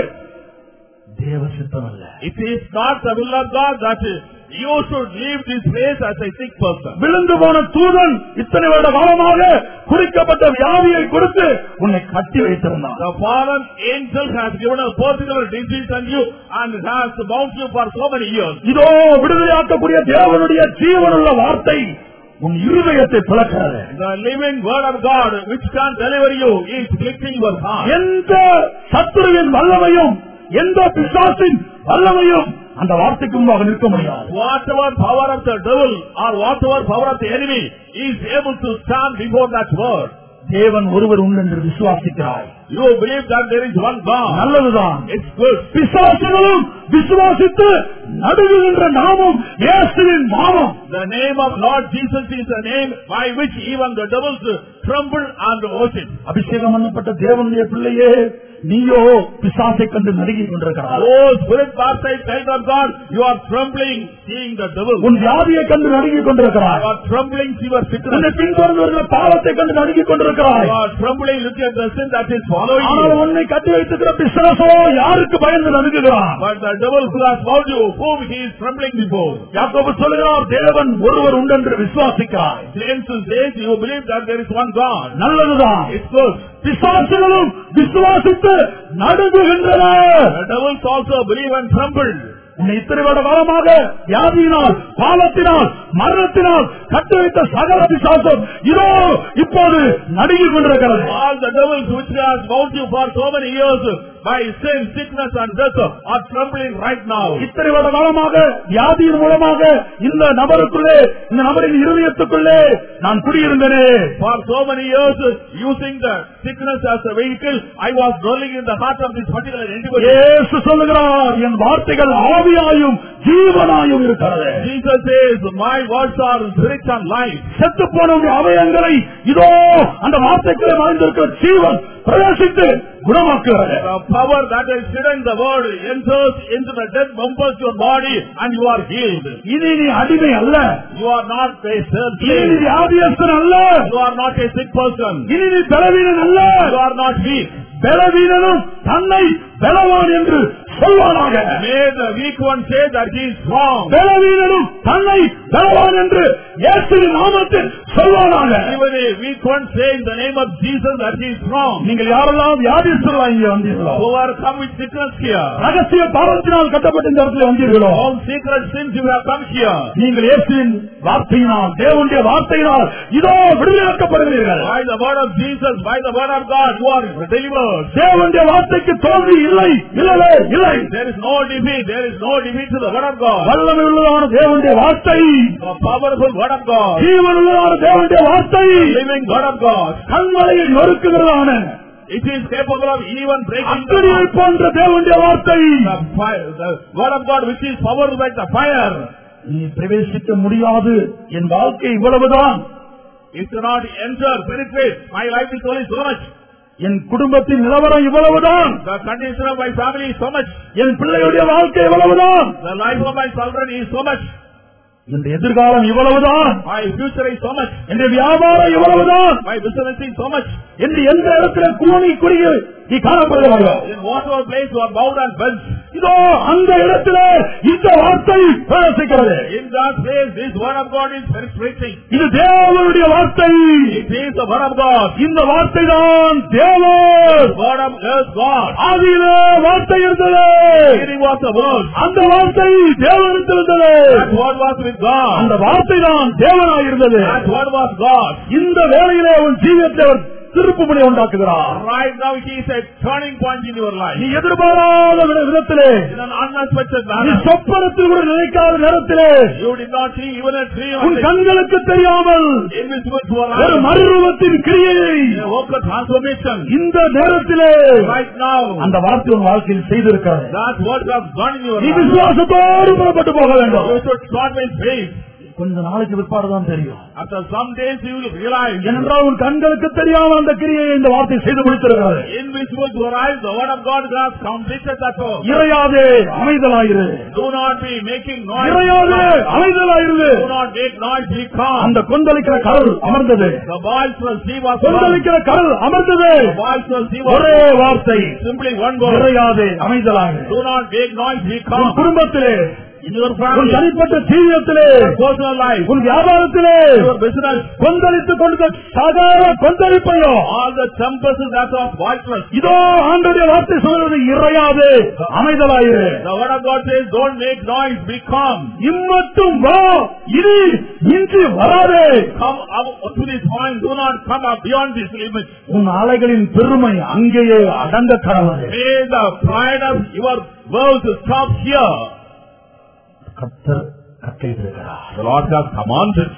Speaker 1: தேவ சித்தம் அல்ல
Speaker 2: It is not the will of God that you should leave this place as a sick person.
Speaker 1: விழுந்து போன தூதன் இத்தனை வருட காலமாக குறிக்கப்பட்ட வியாதியை கொடுத்து உன்னை கட்டி வைத்திருந்தான்
Speaker 2: The fallen angel has given a particular disease on you and has bound you for so many years.
Speaker 1: இதோ விடுதலையாக்கக்கூடிய தேவனுடைய ஜீவனுள்ள வார்த்தை உன் இருதயத்தை பிளக்கிறது
Speaker 2: The living word of God which can deliver you is afflicting your heart.
Speaker 1: எந்த சத்துருவின் வல்லமையும் எந்த பிசாசின் வல்லமையும் அந்த வார்த்தைக்கு முன்பாக நிற்க முடியாது
Speaker 2: Whatever power of the devil or whatever power of the enemy is able to stand before that word.
Speaker 1: தேவன் ஒருவர் உண்டு என்று விசுவாசிக்கிறாய்
Speaker 2: You believe that there is one God.
Speaker 1: நல்லதுதான்
Speaker 2: It's good.
Speaker 1: பிசாசுகளும் விசுவாசித்து நடுங்குகின்ற நாமம் இயேசுவின் நாமம்
Speaker 2: The name of Lord Jesus is the name by which even the devils tremble and worship.
Speaker 1: அபிஷேகம் பண்ணப்பட்ட தேவனுடைய பிள்ளையே நீயோ பிசாசை கண்டு நடுங்கிக் கொண்டிருக்கிறாய்
Speaker 2: Oh, spirit baptized child of God, you are trembling seeing the devil.
Speaker 1: உன் வியாதியை கண்டு நடுங்கிக் கொண்டிருக்கிறாய்
Speaker 2: You are trembling see your sickness.
Speaker 1: உன்னை பின்தொடர்ந்து வருகிற பாவத்தை கண்டு நடுங்கிக் கொண்டிருக்கிறாய்
Speaker 2: You are trembling looking at the sin that is following
Speaker 1: ஆனால்
Speaker 2: you.
Speaker 1: உன்னை கட்டி வைத்திருக்கிற பிசாசோ யாருக்கு பயந்து நடுங்குகிறான்
Speaker 2: But the devil who has found you, whom he is trembling before.
Speaker 1: யாக்கோபு சொல்கிறார் தேவன் ஒருவர் உண்டு என்று விசுவாசிக்கிறாய்
Speaker 2: James says you believe that there is one God.
Speaker 1: நல்லதுதான்
Speaker 2: It's good.
Speaker 1: பிசாசுகளும் விசுவாசித்து நடுங்குகின்றன
Speaker 2: The devils also believe and tremble.
Speaker 1: உன்னை இத்தனை வருட காலமாக வியாதியினால் பாவத்தினால் மரணத்தினால் கட்டு வைத்த சகல பிசாசம் இதோ இப்போது நடுங்கிக் கொண்டிருக்கிறது
Speaker 2: All the devils which has bound you for so many years by sin, sickness and death are trembling right now.
Speaker 1: இத்தனை வருட காலமாக வியாதியின் மூலமாக இந்த நபருக்குள்ளே இந்த நபரின் இருதயத்துக்குள்ளே நான் குடியிருந்தேனே
Speaker 2: For so many years, using the sickness as a vehicle, I was dwelling in the heart of this particular individual.
Speaker 1: இயேசு சொல்லுகிறார் என் வார்த்தைகள் ஆவியாயும் ஜீவனாயும் இருக்கிறது
Speaker 2: Jesus says, my words are spirit and life.
Speaker 1: செத்து போன அவயங்களை இதோ அந்த வார்த்தைக்குள்ளே மறைந்திருக்கிற ஜீவன் பிரவேசித்து குணமாக்குகிறது
Speaker 2: The power that is hidden in the word enters into the dead members of your body and you are healed.
Speaker 1: இனி நீ அடிமை அல்ல
Speaker 2: You are not a
Speaker 1: இனி நீ
Speaker 2: slave.
Speaker 1: வியாதியஸ்தன் அல்ல
Speaker 2: You are not a sick person.
Speaker 1: இனி நீ பலவீனன் அல்ல
Speaker 2: You are not weak.
Speaker 1: பலவீனனும் தன்னை பலவான் என்று சொல்வானாக
Speaker 2: May the weak one say that he is strong.
Speaker 1: பலவீனனும் தன்னை பலவான் என்று இயேசுவின் நாமத்தில் சொல்வானாக
Speaker 2: Even a weak one say in the name of Jesus that he is strong.
Speaker 1: நீங்கள் யாரெல்லாம் வியாதியஸ்தர்களா இங்கே வந்தீர்களோ
Speaker 2: Who are come with sickness here.
Speaker 1: ரகசிய பாவத்தினால் கட்டப்பட்ட இந்த இடத்துல வந்தீர்களோ
Speaker 2: All secret sins you have come here.
Speaker 1: நீங்கள் இயேசுவின் வார்த்தையினால் தேவனுடைய வார்த்தையினால் இதோ விடுதலையாக்கப்படுகிறீர்கள்
Speaker 2: By the word of Jesus, by the word of God, you are delivered.
Speaker 1: தேவனுடைய வார்த்தைக்கு தோல்வி இல்லை இல்லவே இல்லை
Speaker 2: There is no defeat. There is no defeat to the word of God.
Speaker 1: வல்லமை உள்ளதான தேவனுடைய வார்த்தை
Speaker 2: The powerful word of God.
Speaker 1: ஜீவன் உள்ளதான தேவனுடைய வார்த்தை
Speaker 2: Living word of God.
Speaker 1: கண்மலையை நொறுக்குகிறதான
Speaker 2: It is capable of even breaking the,
Speaker 1: அக்கடியை போன்ற தேவனுடைய வார்த்தை
Speaker 2: the fire. The word of God which is powered like the fire.
Speaker 1: நீ பிரவேசிக்க முடியாது என் வாழ்க்கை இவ்வளவுதான்
Speaker 2: It cannot enter, penetrate. My life is only so much.
Speaker 1: என் குடும்பத்தின் நிலவரம் இவ்வளவுதான்
Speaker 2: The condition of my family is so much.
Speaker 1: என் பிள்ளைகளுடைய வாழ்க்கை இவ்வளவுதான்
Speaker 2: The life of my children is so much.
Speaker 1: இந்த எதிர்காலம் இவ்வளவுதான்
Speaker 2: My future is so much.
Speaker 1: என்ற வியாபாரம் இவ்வளவுதான்
Speaker 2: My business is so much.
Speaker 1: என்று எந்த இடத்துல கூணி குறுகி நீ காணப்படுகிறாயோ
Speaker 2: In whatever place you are bowed and bent.
Speaker 1: இதோ அந்த இடத்துல இந்த வார்த்தை பிரவேசிக்கிறது
Speaker 2: In that place, this word of God is penetrating.
Speaker 1: இது தேவனுடைய வார்த்தை
Speaker 2: It is the word of God.
Speaker 1: இந்த வார்த்தை தான் தேவன்
Speaker 2: Word of is God.
Speaker 1: ஆதியிலே வார்த்தை இருந்தது
Speaker 2: Hearing was the word.
Speaker 1: அந்த வார்த்தை தேவனிடத்தில் இருந்தது
Speaker 2: That word was with God.
Speaker 1: அந்த வார்த்தை தான் தேவனாய் இருந்தது
Speaker 2: That word was God.
Speaker 1: இந்த வேளையிலே அவன் ஜீவியத்தில் அவர் திருப்புமுனை உண்டாக்குகிறார்
Speaker 2: Right now, he is a turning point in your life.
Speaker 1: நீ எதிர்பாராத வித- விதத்திலே
Speaker 2: In an unexpected
Speaker 1: நீ
Speaker 2: manner.
Speaker 1: சொப்பனத்தில் கூட நினைக்காத நேரத்திலே
Speaker 2: You did not see even a tree
Speaker 1: உன்
Speaker 2: on the
Speaker 1: கண்களுக்கு தெரியாமல்
Speaker 2: invisible to our
Speaker 1: ஒரு
Speaker 2: eyes.
Speaker 1: மறுரூபத்தின் கிரியை
Speaker 2: A work of transformation.
Speaker 1: இந்த நேரத்திலே
Speaker 2: Right now,
Speaker 1: அந்த வார்த்தை உன் வாழ்க்கையில் செய்திருக்கிறது
Speaker 2: that word has done in your
Speaker 1: நீ
Speaker 2: life.
Speaker 1: விசுவாசத்தோடு புறப்பட்டு போக வேண்டும்
Speaker 2: You should start with faith.
Speaker 1: கொஞ்ச நாளைக்கு பிற்பாடுதான் தெரியும்
Speaker 2: After some days, you will realize.
Speaker 1: ஏனென்றால் உன் கண்களுக்கு தெரியாமல் அந்த கிரியை இந்த வார்த்தை செய்து முடித்திருக்கிறது
Speaker 2: Invisible to our eyes, the word of God has completed that work.
Speaker 1: இறையாதே அமைதலாயிரு
Speaker 2: Do not be making noise.
Speaker 1: இறையாதே அமைதலாயிரு
Speaker 2: Do not make noise. Be calm.
Speaker 1: அந்த கொந்தளிக்கிற கடல் அமர்ந்தது
Speaker 2: The voice will see was one.
Speaker 1: கொந்தளிக்கிற கடல் அமர்ந்தது
Speaker 2: The voice will see was
Speaker 1: ஒரே வார்த்தை
Speaker 2: simply one word.
Speaker 1: இறையாதே அமைதலாயிரு
Speaker 2: Do not make noise. Be
Speaker 1: உன்
Speaker 2: calm.
Speaker 1: குடும்பத்திலே
Speaker 2: In your
Speaker 1: உன்
Speaker 2: family,
Speaker 1: தனிப்பட்ட ஜீவியத்திலே
Speaker 2: your personal life,
Speaker 1: உன் வியாபாரத்திலே
Speaker 2: your business,
Speaker 1: கொந்தளித்துக் கொண்ட சகல கொந்தளிப்பையோ
Speaker 2: all the tempests that are voiceless.
Speaker 1: இதோ ஆண்டுடைய வார்த்தை சொல்றது இறையாதே அமைதலாயிரு
Speaker 2: The word of God says, don't make noise. Be calm.
Speaker 1: இம்மட்டும் வா இனி இன்றி வராதே
Speaker 2: Come up to this point. Do not come up beyond this limit.
Speaker 1: உன் அலைகளின் பெருமை அங்கேயே அடங்க கடவுளே
Speaker 2: May the pride of your world stop here.
Speaker 1: கத்தர் கட்டளையிட்டிருக்கிறார்
Speaker 2: The Lord has commanded.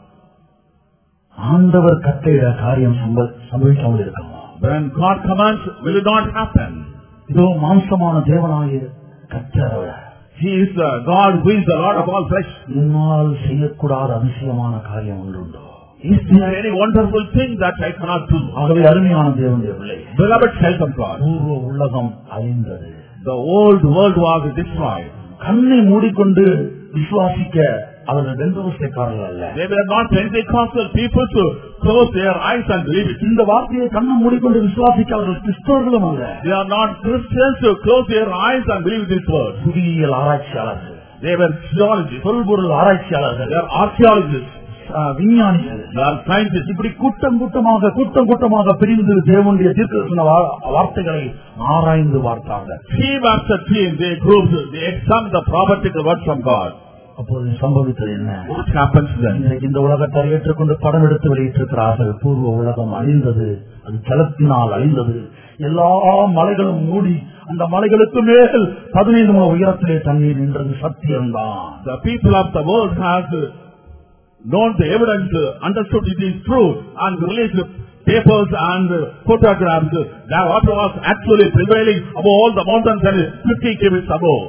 Speaker 1: ஆண்டவர் கட்டளையிட காரியம் சம்ப- சம்பவிக்காமல் இருக்குமா
Speaker 2: When God commands, will it not happen?
Speaker 1: இதோ மாம்சமான தேவனாய கத்தர்
Speaker 2: He is the God who is the Lord of all flesh.
Speaker 1: என்னால் செய்யக்கூடாத அதிசயமான காரியம் ஒன்றுண்டோ
Speaker 2: Is there any wonderful thing that I cannot do?
Speaker 1: ஆகவே அருமையான தேவனுடைய பிள்ளை
Speaker 2: Beloved child of God,
Speaker 1: பூர்வ உலகம் அழிந்தது
Speaker 2: the old world was destroyed.
Speaker 1: கண்ணை மூடிக்கொண்டு விசுவாசிக்க அவர்கள் வெந்தவஸ்தைக்காரர்கள் அல்ல
Speaker 2: They were not Pentecostal people to close their eyes and believe it.
Speaker 1: இந்த வார்த்தையை கண்ணை மூடிக்கொண்டு விசுவாசிக்க அவர்கள் கிறிஸ்தவர்களும் அல்ல
Speaker 2: They are not Christians to close their eyes and believe this word.
Speaker 1: புவியியல் ஆராய்ச்சியாளர்கள்
Speaker 2: They were theologists.
Speaker 1: தொல்பொருள் ஆராய்ச்சியாளர்கள்
Speaker 2: They are archaeologists.
Speaker 1: ஆஹ், விஞ்ஞானிகள்
Speaker 2: They are scientists.
Speaker 1: இப்படி கூட்டம் கூட்டமாக கூட்டம் கூட்டமாக பிரிந்து தேவனுடைய தீர்க்க வார்த்தைகளை ஆராய்ந்து பார்த்தார்கள்
Speaker 2: Team after team, they grouped, they examined the prophetical word from God.
Speaker 1: அப்போது சம்பவித்தது என்ன
Speaker 2: What happens then?
Speaker 1: இன்றைக்கு இந்த உலகத்தை ஏற்றுக்கொண்டு படம் எடுத்து வெளியிட்டிருக்கிறார்கள் பூர்வ உலகம் அழிந்தது அது ஜலத்தினால் அழிந்தது எல்லா மலைகளும் மூடி அந்த மலைகளுக்கு மேல் பதினைந்து முழ உயரத்திலே தண்ணீர் நின்றது சத்தியம்தான்
Speaker 2: The people of the world have uh, known the evidence, uh, understood it is true, and released papers and uh, photographs uh, that what was actually prevailing above all the mountains and 50 cubits above.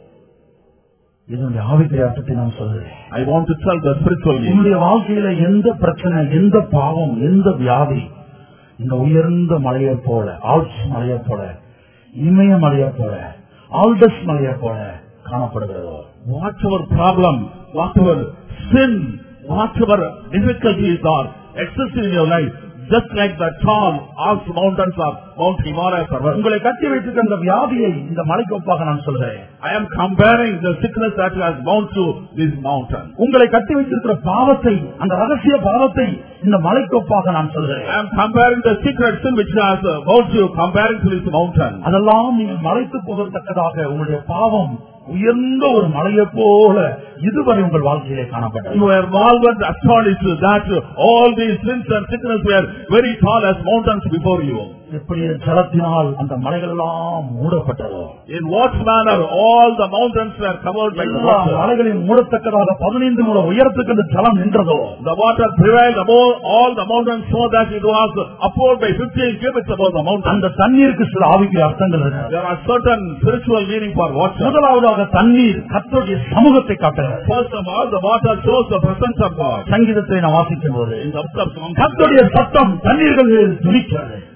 Speaker 1: இதனுடைய ஆவிக்குரிய அர்த்தத்தை நான் சொல்றேன்
Speaker 2: I want to tell the spiritual meaning.
Speaker 1: உன்னுடைய வாழ்க்கையில எந்த பிரச்சனை எந்த பாவம் எந்த வியாதி இந்த உயர்ந்த மலையை போல ஆல்ஸ் மலையை போல இமய மலையை போல ஆல்டஸ் மலையை போல காணப்படுகிறதோ
Speaker 2: Whatever problem, whatever sin, whatever difficulties are existing in your life, just like the tall Alps mountains of Mount Himalaya Parvat.
Speaker 1: உங்களை கட்டி வைத்திருக்க அந்த வியாதியை இந்த மலைக்கு ஒப்பாக நான் சொல்றேன்
Speaker 2: I am comparing the sickness that has bound to this mountain.
Speaker 1: உங்களை கட்டி வைத்திருக்கிற பாவத்தை அந்த ரகசிய பாவத்தை இந்த மலைக்கு ஒப்பாக நான் சொல்றேன்
Speaker 2: I am comparing the secret sin which has uh, bound you, comparing to this mountain.
Speaker 1: அதெல்லாம் நீங்கள் மலைத்து போகத்தக்கதாக உங்களுடைய பாவம் உயர்ந்த ஒரு மலையை போல இதுவரை உங்கள் வாழ்க்கையிலே காணப்பட்டது
Speaker 2: You were marveled, astonished that uh, all these sins and sickness were very tall as mountains before you.
Speaker 1: எப்படி ஜலத்தினால் அந்த மலைகள் எல்லாம் மூடப்பட்டதோ
Speaker 2: In what manner all the mountains were covered by the
Speaker 1: எல்லா
Speaker 2: water.
Speaker 1: மலைகளையும் மூடத்தக்கதாக பதினைந்து முழ உயரத்துக்கு அந்த ஜலம் நின்றதோ
Speaker 2: The water prevailed above all the mountains so that it was upward by 15 cubits above the mountain.
Speaker 1: அந்த தண்ணீருக்கு சில ஆவிக்குரிய அர்த்தங்கள் இருக்கு
Speaker 2: There are certain spiritual meaning for water.
Speaker 1: முதலாவதாக தண்ணீர் கர்த்தருடைய சமூகத்தை காட்டுகிறது
Speaker 2: First of all, the water shows the presence of God.
Speaker 1: சங்கீதத்தை நான் வாசிக்கும் போது
Speaker 2: In the book of Psalms,
Speaker 1: கர்த்தருடைய சத்தம் தண்ணீர்கள் துணிக்கிறது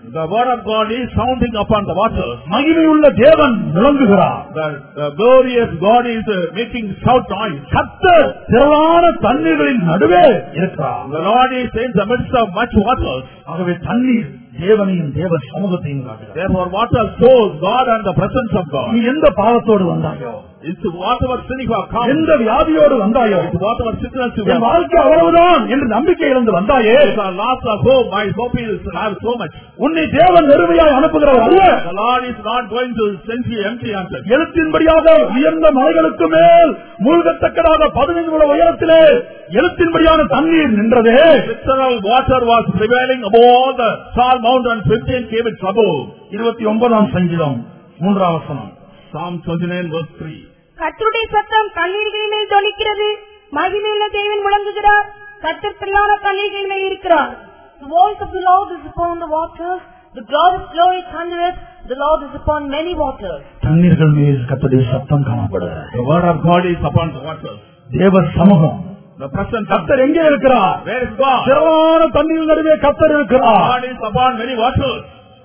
Speaker 2: The word of God is sounding upon the waters.
Speaker 1: மகிமையுள்ள தேவன் விளங்குகிறார்
Speaker 2: The, the glorious God is uh, making shout noise.
Speaker 1: கத்தர் திரளான தண்ணீர்களின் நடுவே இருக்கிறார்
Speaker 2: The Lord is in the midst of much waters.
Speaker 1: ஆகவே தண்ணீர் தேவனையும் தேவ சமூகத்தையும் காட்டுகிறார்
Speaker 2: Therefore water shows God and the presence of God.
Speaker 1: நீ எந்த பாவத்தோடு வந்தாயோ
Speaker 2: It's whatever sin you have come.
Speaker 1: எந்த வியாதியோடு வந்தாயோ
Speaker 2: It's whatever sickness you
Speaker 1: N
Speaker 2: have.
Speaker 1: வாழ்க்கை அவ்வளவுதான் என்று நம்பிக்கை இழந்து வந்தாயே
Speaker 2: It's a loss of hope. My hope is to have so much.
Speaker 1: உன்னை தேவன் வெறுமையாய் அனுப்புகிறவர் அல்ல
Speaker 2: The Lord is not going to send you empty handed.
Speaker 1: எழுத்தின்படியாக உயர்ந்த மலைகளுக்கு மேல் மூழ்கத்தக்கதாக பதினைந்து முழ உயரத்திலே எழுத்தின்படியான தண்ணீர் நின்றதே
Speaker 2: Literal water was prevailing above the tall mountain 15 cubits above.
Speaker 1: இருபத்தி ஒன்பதாம் சங்கீதம் மூன்றாம் வசனம்
Speaker 2: Psalm 29 verse 3.
Speaker 3: கர்த்தருடைய சத்தம் தண்ணீர்களின் மேல் தொனிக்கிறது மகிமையுள்ள தேவன் முழங்குகிறார் கர்த்தர் திரளான தண்ணீர்களின் மேல் இருக்கிறார்
Speaker 4: The voice of the Lord is upon the waters. The God of glory thundereth. The Lord is upon many waters.
Speaker 1: தண்ணீர்கள் மேல் கத்தடைய சத்தம் காணப்படுகிறது
Speaker 2: The word of God is upon the waters.
Speaker 1: தேவ சமூகம்
Speaker 2: The presence of
Speaker 1: கத்தர் எங்கே இருக்கிறார்
Speaker 2: Where is God?
Speaker 1: திரளான தண்ணீர் நடுவே கத்தர் இருக்கிறார்
Speaker 2: God is upon many waters.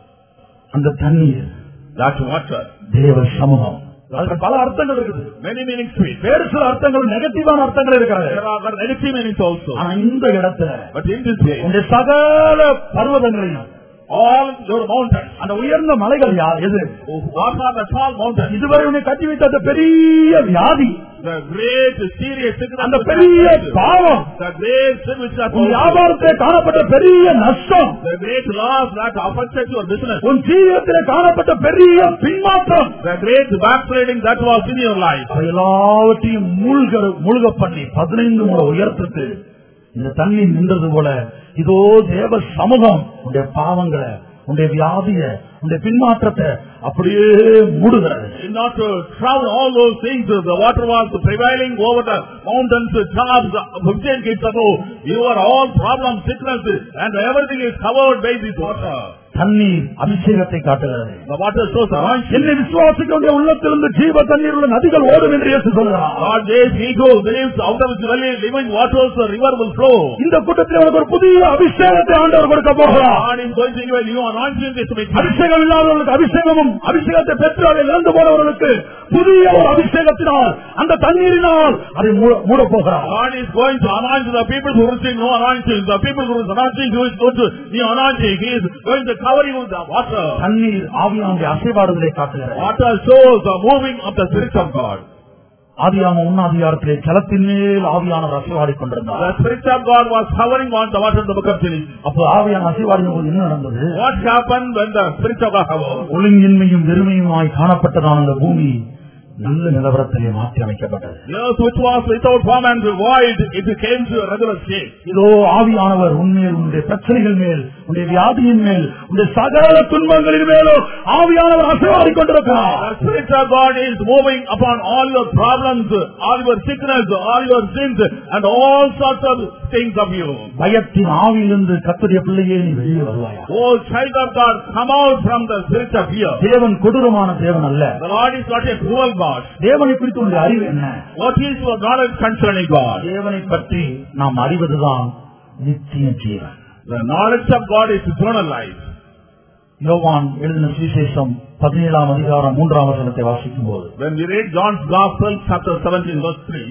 Speaker 1: அந்த தண்ணீர்
Speaker 2: That water.
Speaker 1: தேவ சமூகம் அதுக்கு பல அர்த்தங்கள் இருக்குது
Speaker 2: Many meanings to it.
Speaker 1: வேறு சில அர்த்தங்கள் நெகட்டிவான அர்த்தங்கள் இருக்கிறது
Speaker 2: There are other negative meanings also.
Speaker 1: ஆனா இந்த இடத்துல
Speaker 2: But in this way,
Speaker 1: இந்த சகல பர்வதங்களையும்
Speaker 2: all your mountains,
Speaker 1: அந்த உயர்ந்த மலைகள் யார் எது
Speaker 2: what are the tall mountains?
Speaker 1: இதுவரை உன்னை கட்டி வைத்த அந்த பெரிய வியாதி
Speaker 2: The great serious sickness,
Speaker 1: அந்த
Speaker 2: which
Speaker 1: பெரிய
Speaker 2: has affected-
Speaker 1: பாவம்
Speaker 2: the great sin which has
Speaker 1: உன்
Speaker 2: caused-
Speaker 1: வியாபாரத்திலே காணப்பட்ட பெரிய நஷ்டம்
Speaker 2: the great loss that affected your business,
Speaker 1: உன் ஜீவியத்திலே காணப்பட்ட பெரிய பின்மாற்றம்
Speaker 2: the great backsliding that was in your life.
Speaker 1: அவை எல்லாவற்றையும் மூழ்க மூழ்க பண்ணி பதினைந்து முறை உயரத்துக்கு இந்த தண்ணீர் நின்றது போல இதோ தேவ சமூகம் உன்னுடைய பாவங்களை உன்னுடைய வியாதிய உன்னுடைய பின்மாற்றத்தை அப்படியே மூடுகிறது
Speaker 2: In order to drown all those things, the water was prevailing over the mountains, tops, 15 feet above. Your all problems, sickness, and everything is covered by this water.
Speaker 1: தண்ணீர் அபிஷேகத்தை காட்டுகிறது
Speaker 2: The water shows anointing.
Speaker 1: என்னை விசுவாசிகளுடைய உள்ளத்திலிருந்து ஜீவ தண்ணீர் உள்ள நதிகள் ஓடும் என்று இயேசு சொல்கிறார்
Speaker 2: God says, he who believes out of his belly living waters, the river will flow.
Speaker 1: இந்த கூட்டத்தில் உனக்கு ஒரு புதிய அபிஷேகத்தை ஆண்டவர் கொடுக்க போகிறார்
Speaker 2: God is going to give a new anointing this meeting.
Speaker 1: அபிஷேகம் இல்லாதவர்களுக்கு அபிஷேகமும் அபிஷேகத்தை பெற்று அதை இழந்து போனவர்களுக்கு புதிய ஒரு அபிஷேகத்தினால் அந்த தண்ணீரினால் அதை மூட- மூடப் போகிறார்
Speaker 2: God is going to anoint the people who receive no anointing. The people who is anointing, who is going to the anointing, he is going to cover you with the water.
Speaker 1: தண்ணீர் ஆவியானுடைய அசைபாடுதலை காட்டுகிறது
Speaker 2: Water shows the moving of the Spirit of God.
Speaker 1: ஆதியாம உன்னாதிகாரத்திலே ஜலத்தின் மேல் ஆவியானவர் அசைவாடிக் கொண்டிருந்தார்
Speaker 2: The Spirit of God was hovering on the water in the book of Genesis.
Speaker 1: அப்போ ஆவியான அசைவாடின போது என்ன நடந்தது
Speaker 2: What happened when the Spirit of God hovered?
Speaker 1: ஒழுங்கின்மையும் வெறுமையுமாய் காணப்பட்டதான அந்த பூமி நல்ல நிலவரத்திலே மாற்றி அமைக்கப்பட்டது
Speaker 2: The earth which was without form and void, it came to a regular shape.
Speaker 1: இதோ ஆவியானவர் உன்மேல் உன்னுடைய பிரச்சனைகள் மேல் உன்னுடைய வியாதியின் மேல் உன்னுடைய சகல துன்பங்களின் மேலும் ஆவியானவர் அசைவாடிக் கொண்டிருக்கிறார்
Speaker 2: The Spirit of God is moving upon all your problems, all your sickness, all your sins, and all sorts of things of you.
Speaker 1: பயத்தின் ஆவியிலிருந்து கத்துடைய பிள்ளையே நீ வெளியே வருவாயா
Speaker 2: Oh, child of God, come out from the spirit of fear.
Speaker 1: தேவன் கொடூரமான தேவன் அல்ல
Speaker 2: The Lord is not a cruel God.
Speaker 1: தேவனை குறித்து உன்னுடைய அறிவு என்ன
Speaker 2: What is your knowledge concerning God?
Speaker 1: தேவனை பற்றி நாம் அறிவதுதான் நித்திய ஜீவன்
Speaker 2: The knowledge of God is eternal life.
Speaker 1: யோவான் எழுதின சுவிசேஷம் பதினேழாம் அதிகாரம் மூன்றாம் வசனத்தை வாசிக்கும் போது
Speaker 2: When we read John's Gospel, chapter 17, verse 3,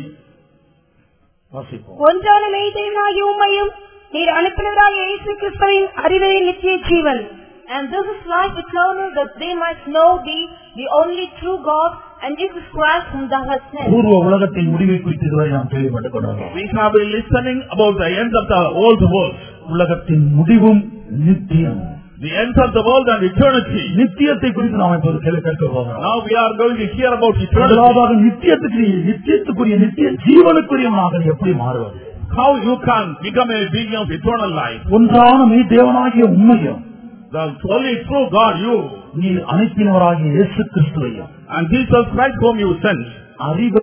Speaker 1: வாசிப்போம்
Speaker 3: ஒன்றான மெய்தேவனாகிய உம்மையும் நீர் அனுப்பினவராகிய இயேசு கிறிஸ்துவின் அறிவே நித்திய ஜீவன்
Speaker 4: And this is life eternal, that they might know thee, the only true God, and Jesus Christ whom thou hast sent.
Speaker 1: பூர்வ உலகத்தின் முடிவை குறித்து இதுவரை நாம் கேள்விப்பட்டுக் கொண்டிருக்கிறோம்
Speaker 2: we have been listening about the end of the old world,
Speaker 1: உலகத்தின் முடிவும் நித்தியமும்
Speaker 2: the end of the world and eternity.
Speaker 1: நித்தியத்தை குறித்து நாம் இப்போது கேள்வி கேட்க போகிறோம்
Speaker 2: Now we are going to hear about eternity.
Speaker 1: முதலாவதாக நித்தியத்துக்கு நித்தியத்துக்குரிய நித்திய ஜீவனுக்குரியவனாக நீ எப்படி மாறுவது
Speaker 2: How you can become a being of eternal life.
Speaker 1: ஒன்றான மெய் தேவனாகிய உண்மையும்
Speaker 2: The only true God, you,
Speaker 1: நீ அனுப்பினவராகிய இயேசு கிறிஸ்துவையும்
Speaker 2: and Jesus Christ whom you sent.
Speaker 1: அறிவு